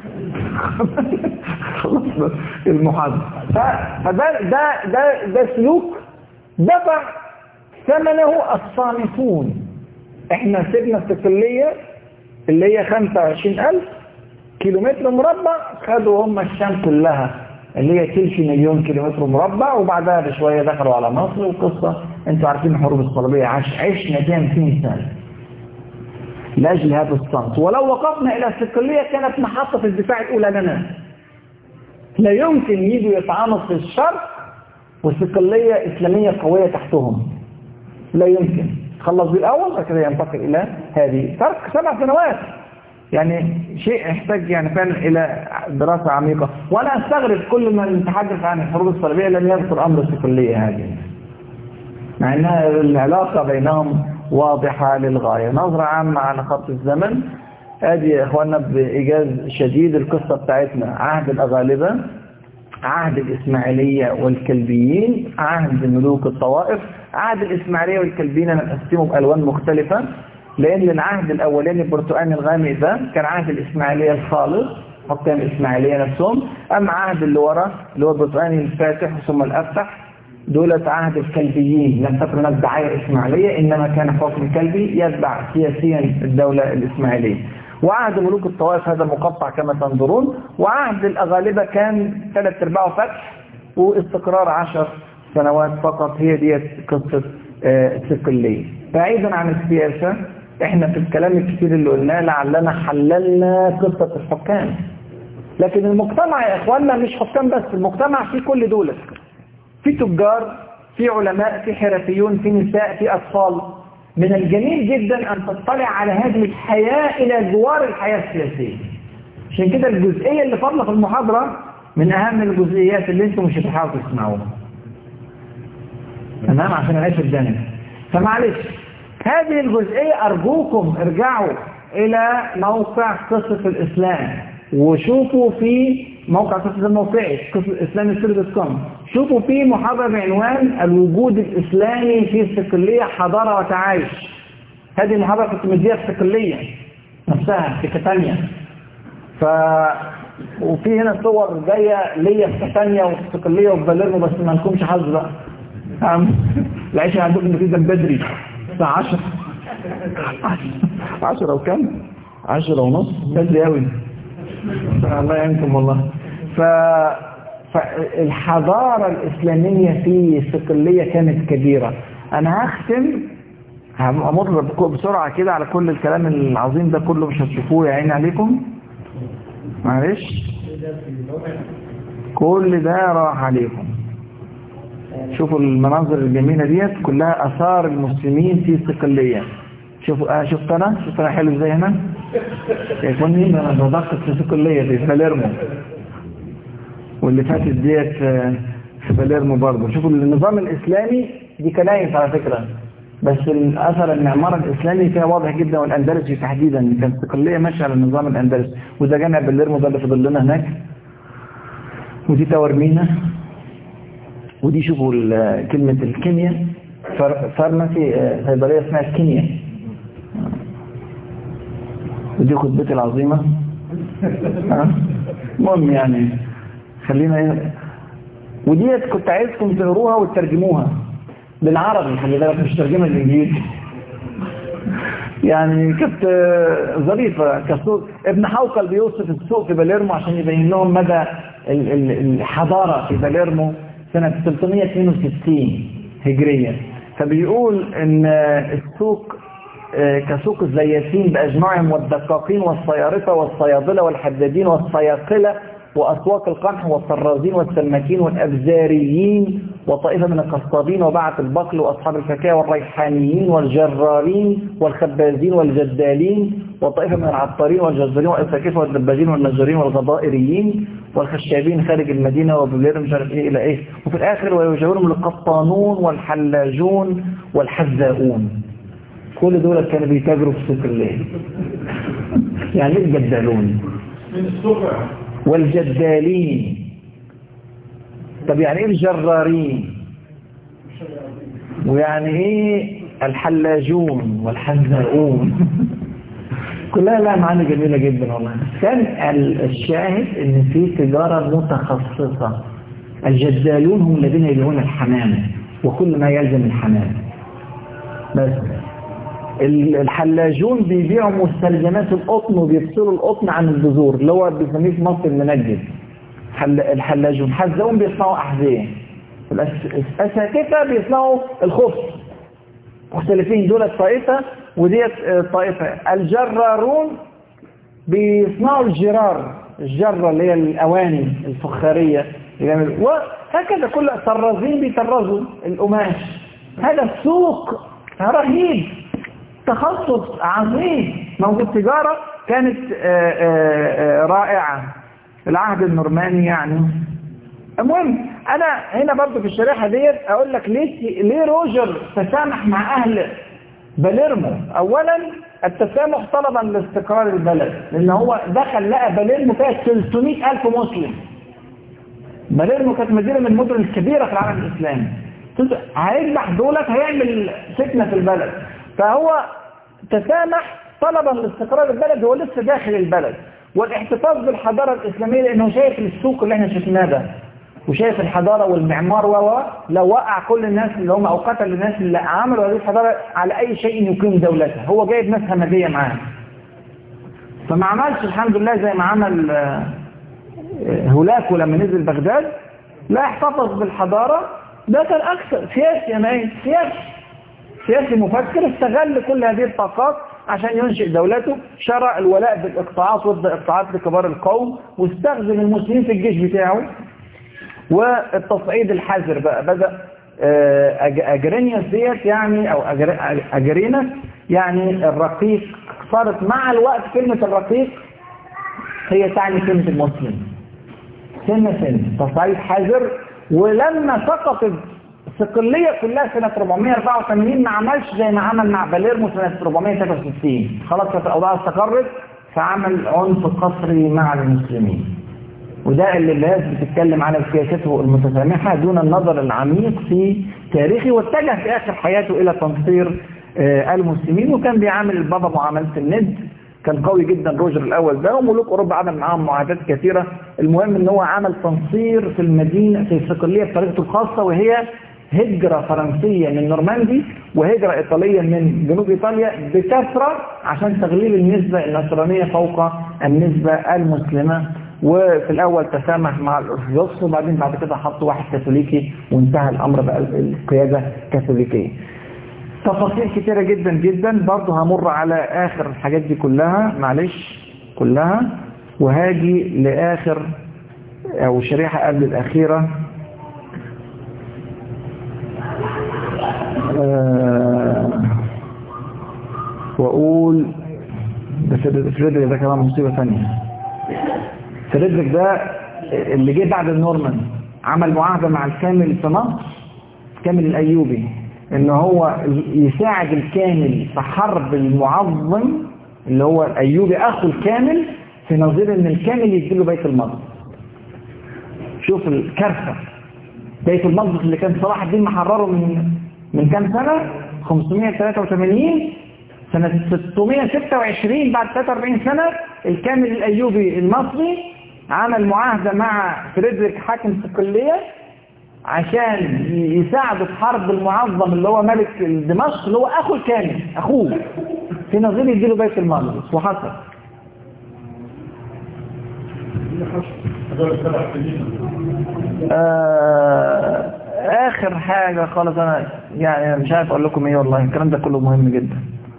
خلصنا المحاضرة فده ده ده ده سلوك دفع ثمنه الصامتون احنا سيبنا السكلية اللي هي 25000 كيلومتر مربع خدوا هم الشام كلها اللي هي تلك مليون كيلومتر مربع وبعدها بشوية دخلوا على مصر وقصة انتوا عارفين الحروب الصليبية عش عشنا فيها 200 سنة لأجل هذا الصمت ولو وقفنا إلى الصقلية كانت محطة الدفاع الأولى لنا لا يمكن يجوا يطعنوا في الشرق والصقلية إسلامية قوية تحتهم لا يمكن خلص بالأول وكذا ينتقل إلى هذه فرق سبع سنوات يعني شيء يحتاج يعني فعلا إلى دراسة عميقة ولا أستغرب كل ما نتحدث عن الحروب الصليبية لم يذكر أمر الكلية هذه مع أنها العلاقة بينهم واضحة للغاية نظرة عامة على خط الزمن ادي يا اخوانا بإيجاز شديد القصة بتاعتنا عهد الأغالبة عهد الإسماعيلية والكلبيين عهد ملوك الطوائف عهد الإسماعيلية والكلبيين نقسمه بألوان مختلفة لأن العهد الأولاني البرتقاني الغامق ده كان عهد الإسماعيلية الخالص حكام الإسماعيلية نفسهم أما عهد اللي ورا اللي هو البرتقاني الفاتح ثم الأفتح دولة عهد الكلبيين لم تكن هناك دعاية إسماعيلية إنما كان حكم كلبي يتبع سياسيا الدولة الإسماعيلية وعهد ملوك الطوائف هذا مقطع كما تنظرون وعهد الأغالبة كان ثلاث أرباعه فتح واستقرار عشر سنوات فقط هي دي قصة صقلية بعيدا عن السياسة احنا في الكلام الكثير اللي قلناه لعلنا حللنا قصة الحكام لكن المجتمع يا اخواننا مش حكام بس المجتمع فيه كل دولة في تجار في علماء في حرفيون في نساء في أطفال من الجميل جدا أن تطلع على هذه الحياة إلى جوار الحياة السياسية عشان كده الجزئية اللي فاضله في المحاضرة من أهم الجزئيات اللي انتم مش هتحاولوا تسمعوها تمام عشان نعيش الجانب فمعلش هذه الجزئية أرجوكم ارجعوا إلى موقع قصة الإسلام وشوفوا في موقع قصة الموقعي قصة الإسلام دوت كوم شوفوا في محاضرة بعنوان الوجود الإسلامي في الصقلية حضارة وتعايش هذه المحاضرة كنت مديها في الصقلية نفسها في كتانيا ف وفي هنا صور جاية ليا في كتانيا وفي الصقلية وفي باليرمو بس ما لكمش حظ بقى العيشة عندكم نتيجة بدري الساعة 10 10 وكم 10 ونص بدري قوي الله يعينكم والله ف فالحضارة الإسلامية في صقلية كانت كبيرة أنا هختم همر بسرعة كده على كل الكلام العظيم ده كله مش هتشوفوه يا عيني عليكم معلش كل ده راح عليكم شوفوا المناظر الجميلة ديت كلها أثار المسلمين في صقلية شوفوا آه شفت أنا شفت أنا حلو ازاي هنا يكون مين أنا بضغط في صقلية في باليرمو واللي فاتت ديت في باليرمو برضه شوفوا النظام الإسلامي دي كنايس على فكرة بس الأثر المعمار الإسلامي فيها واضح جدا والأندلسي تحديدا كانت صقلية ماشية على النظام الأندلسي وده جامع باليرمو ده اللي فضل لنا هناك ودي تورمينا ودي شوفوا كلمة الكيمياء فارماسي صيدلية اسمها الكيمياء ودي خطبتي العظيمة المهم يعني خلينا وديت كنت عايزكم تقروها وتترجموها بالعربي خلي بالك مش ترجمة الانجليزي يعني كانت ظريفة كسوق ابن حوقل بيوصف السوق في باليرمو عشان يبين لهم مدى الحضارة في باليرمو سنة 362 هجرية فبيقول ان السوق كسوق الزياتين بأجمعهم والدقاقين والصيارفة والصيادلة والحدادين والصياقلة وأسواق القمح والطرازين والسماكين والأبزاريين وطائفة من القصابين وبعث البقل وأصحاب الفكاهة والريحانيين والجرارين والخبازين والجدالين وطائفة من العطارين والجزارين والأساكفة والدباجين والنجارين والغضائريين والخشابين خارج المدينة وبالليل مش عارف ايه الى ايه وفي الاخر ويجاورهم القطانون والحلاجون والحذاؤون كل دول كانوا بيتاجروا في سوق الليل يعني ايه الجدالون من السفع والجدالين طب يعني ايه الجرارين ويعني ايه الحلاجون والحذاؤون كلها لها معاني جميلة جدا والله كان الشاهد ان في تجارة متخصصة الجدالون هم الذين يبيعون الحمام وكل ما يلزم الحمام بس الحلاجون بيبيعوا مستلزمات القطن وبيفصلوا القطن عن البذور اللي هو بيسميه في مصر المنجد الحلاجون حزقون بيصنعوا أحذية الأساتذة بيصنعوا الخف مختلفين دول الطائفة وديت الطائفة الجرارون بيصنعوا الجرار الجرة اللي هي الأواني الفخارية وهكذا كل طرازين بيطرزوا القماش هذا السوق رهيب تخصص عظيم موجود تجارة كانت آآ آآ رائعة العهد النورماني يعني المهم انا هنا برضو في الشريحة ديت اقول لك ليه ليه روجر تسامح مع اهل باليرمو اولا التسامح طلبا لاستقرار البلد لان هو دخل لقى باليرمو فيها 300 الف مسلم باليرمو كانت مدينة من المدن الكبيرة في العالم الاسلامي هيذبح دولت هيعمل فتنة في البلد فهو تسامح طلبا لاستقرار البلد هو لسه داخل البلد والاحتفاظ بالحضارة الإسلامية لأنه شايف السوق اللي احنا شفناه ده وشايف الحضارة والمعمار و لو وقع كل الناس اللي هم أو قتل الناس اللي عملوا هذه الحضارة على أي شيء يقيم دولتها هو جايب ناس همجية معاه فما عملش الحمد لله زي ما عمل هولاكو لما نزل بغداد لا احتفظ بالحضارة ده كان أكثر سياسي يا ماين سياسي سياسي مفكر استغل كل هذه الطاقات عشان ينشئ دولته شرع الولاء بالاقطاعات ضد اقطاعات لكبار القوم واستخدم المسلمين في الجيش بتاعه والتصعيد الحذر بقى بدأ أجرينيوس ديت يعني أو أجرينس يعني الرقيق صارت مع الوقت كلمة الرقيق هي تعني كلمة المسلم سنة سنة تصعيد حذر ولما سقطت الصقلية كلها سنة 484 ما عملش زي ما عمل مع باليرمو سنة 463 خلاص كانت الأوضاع استقرت فعمل عنف قصري مع المسلمين وده اللي الناس بتتكلم على سياسته المتسامحة دون النظر العميق في تاريخه واتجه في آخر حياته إلى تنصير المسلمين وكان بيعامل البابا معاملة الند كان قوي جدا روجر الأول ده وملوك أوروبا عمل معاهم معاهدات كثيرة المهم ان هو عمل تنصير في المدينة في الصقلية بطريقته الخاصة وهي هجرة فرنسية من نورماندي وهجرة إيطالية من جنوب إيطاليا بكثرة عشان تغليل النسبة النصرانية فوق النسبة المسلمة وفي الأول تسامح مع الأرثوذكس وبعدين بعد كده حطوا واحد كاثوليكي وانتهى الأمر بقى القيادة كاثوليكية تفاصيل كتيرة جدا جدا برضه همر على آخر الحاجات دي كلها معلش كلها وهاجي لآخر أو شريحة قبل الأخيرة أه وأقول ده فريدريك ده كمان مصيبة ثانية فريدريك ده اللي جه بعد النورمان عمل معاهدة مع الكامل في مصر كامل الأيوبي ان هو يساعد الكامل في حرب المعظم اللي هو الايوبي اخو الكامل في نظير ان الكامل يديله بيت المقدس شوف الكارثه بيت المقدس اللي كان صلاح الدين محرره من من كام سنه 583 سنة 626 بعد 43 سنة الكامل الأيوبي المصري عمل معاهدة مع فريدريك حاكم صقلية عشان يساعده في حرب المعظم اللي هو ملك دمشق اللي هو اخو الكامل اخوه في نظير يديله بيت المقدس وحصل آه اخر حاجة خالص انا يعني مش عارف اقول لكم ايه والله الكلام ده كله مهم جدا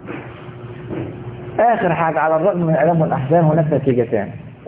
اخر حاجة على الرغم من الالام والاحزان هناك نتيجتان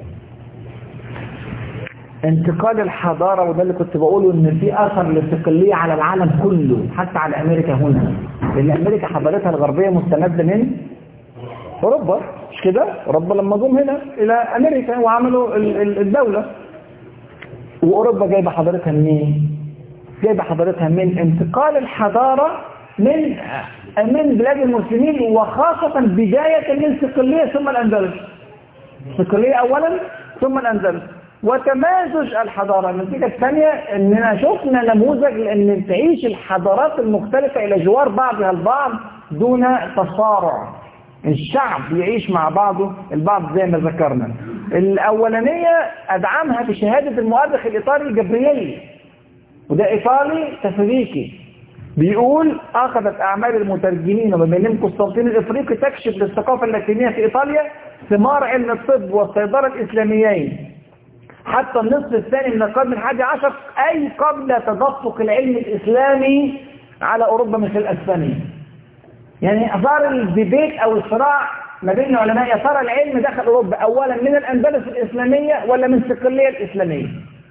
انتقال الحضارة وده اللي كنت بقوله ان في اثر للصقلية على العالم كله حتى على امريكا هنا لان امريكا حضارتها الغربية مستمدة من اوروبا مش كده اوروبا لما جم هنا الى امريكا وعملوا الدولة واوروبا جايبة حضارتها منين جايبة حضارتها من انتقال الحضارة من من بلاد المسلمين وخاصة بداية من صقلية ثم الاندلس صقلية اولا ثم الاندلس وتمازج الحضارة النتيجة الثانية اننا شفنا نموذج لان تعيش الحضارات المختلفة الى جوار بعضها البعض دون تصارع الشعب يعيش مع بعضه البعض زي ما ذكرنا الاولانية ادعمها بشهادة المؤرخ الايطالي جابرييلي وده ايطالي كاثوليكي بيقول اخذت اعمال المترجمين ومن بينهم قسطنطين الافريقي تكشف للثقافة اللاتينية في ايطاليا ثمار علم الطب والصيدلة الاسلاميين حتى النصف الثاني من القرن الحادي عشر أي قبل تدفق العلم الإسلامي على أوروبا مثل الأسبانية يعني أثار الديبيت أو الصراع ما بين العلماء يا ترى العلم دخل أوروبا أولا من الأندلس الإسلامية ولا من الصقلية الإسلامية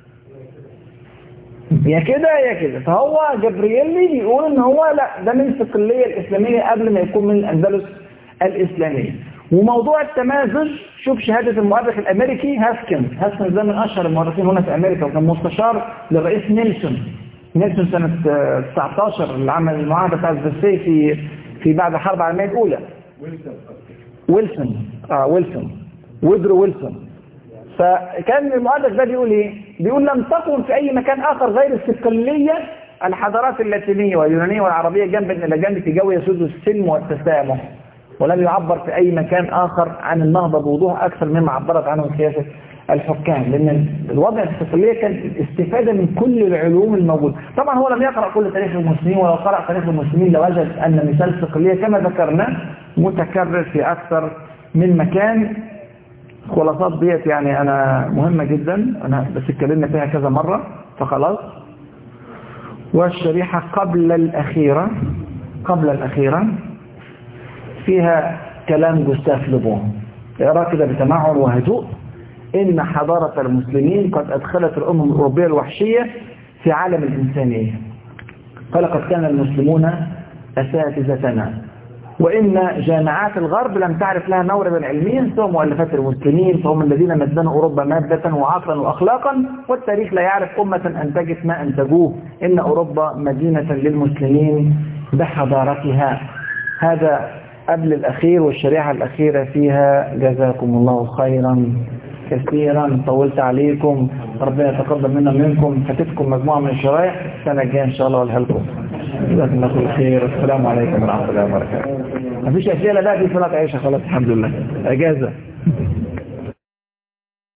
يا كده يا كده فهو جبريلي بيقول ان هو لا ده من الصقلية الإسلامية قبل ما يكون من الأندلس الإسلامية وموضوع التمازج شوف شهادة المؤرخ الأمريكي هاسكنز هاسكنز ده من أشهر المؤرخين هنا في أمريكا وكان مستشار للرئيس نيلسون نيلسون سنة 19 اللي عمل المعاهدة بتاعت فيرساي في في بعد الحرب العالمية الأولى ويلسون اه ويلسون ويدرو ويلسون فكان المؤرخ ده بيقول ايه؟ بيقول لم تكن في أي مكان آخر غير الصقلية الحضارات اللاتينية واليونانية والعربية جنب إلى جنب في جو يسود السلم والتسامح ولم يعبر في أي مكان آخر عن النهضة بوضوح أكثر مما عبرت عنه السياسة الحكام لأن الوضع الصقلية كان استفادة من كل العلوم الموجودة طبعا هو لم يقرأ كل تاريخ المسلمين ولو قرأ تاريخ المسلمين لوجد أن مثال الصقلية كما ذكرنا متكرر في أكثر من مكان خلاصات ديت يعني أنا مهمة جدا أنا بس اتكلمنا فيها كذا مرة فخلاص والشريحة قبل الأخيرة قبل الأخيرة فيها كلام جوستاف لبون اقرأ كده بتمعن وهدوء إن حضارة المسلمين قد أدخلت الأمم الأوروبية الوحشية في عالم الإنسانية فلقد كان المسلمون أساتذتنا وإن جامعات الغرب لم تعرف لها موردا علميا سوى مؤلفات المسلمين فهم الذين مدنوا أوروبا مادة وعقلا وأخلاقا والتاريخ لا يعرف أمة أنتجت ما أنتجوه إن أوروبا مدينة للمسلمين بحضارتها هذا قبل الأخير والشريعة الأخيرة فيها جزاكم الله خيرا كثيرا طولت عليكم ربنا يتقبل منا منكم فاتتكم مجموعة من الشرائح السنة الجاية إن شاء الله والهلكم جزاكم الله كل خير السلام عليكم ورحمة الله وبركاته مفيش أسئلة بقى في صلاة عيشة خلاص الحمد لله أجازة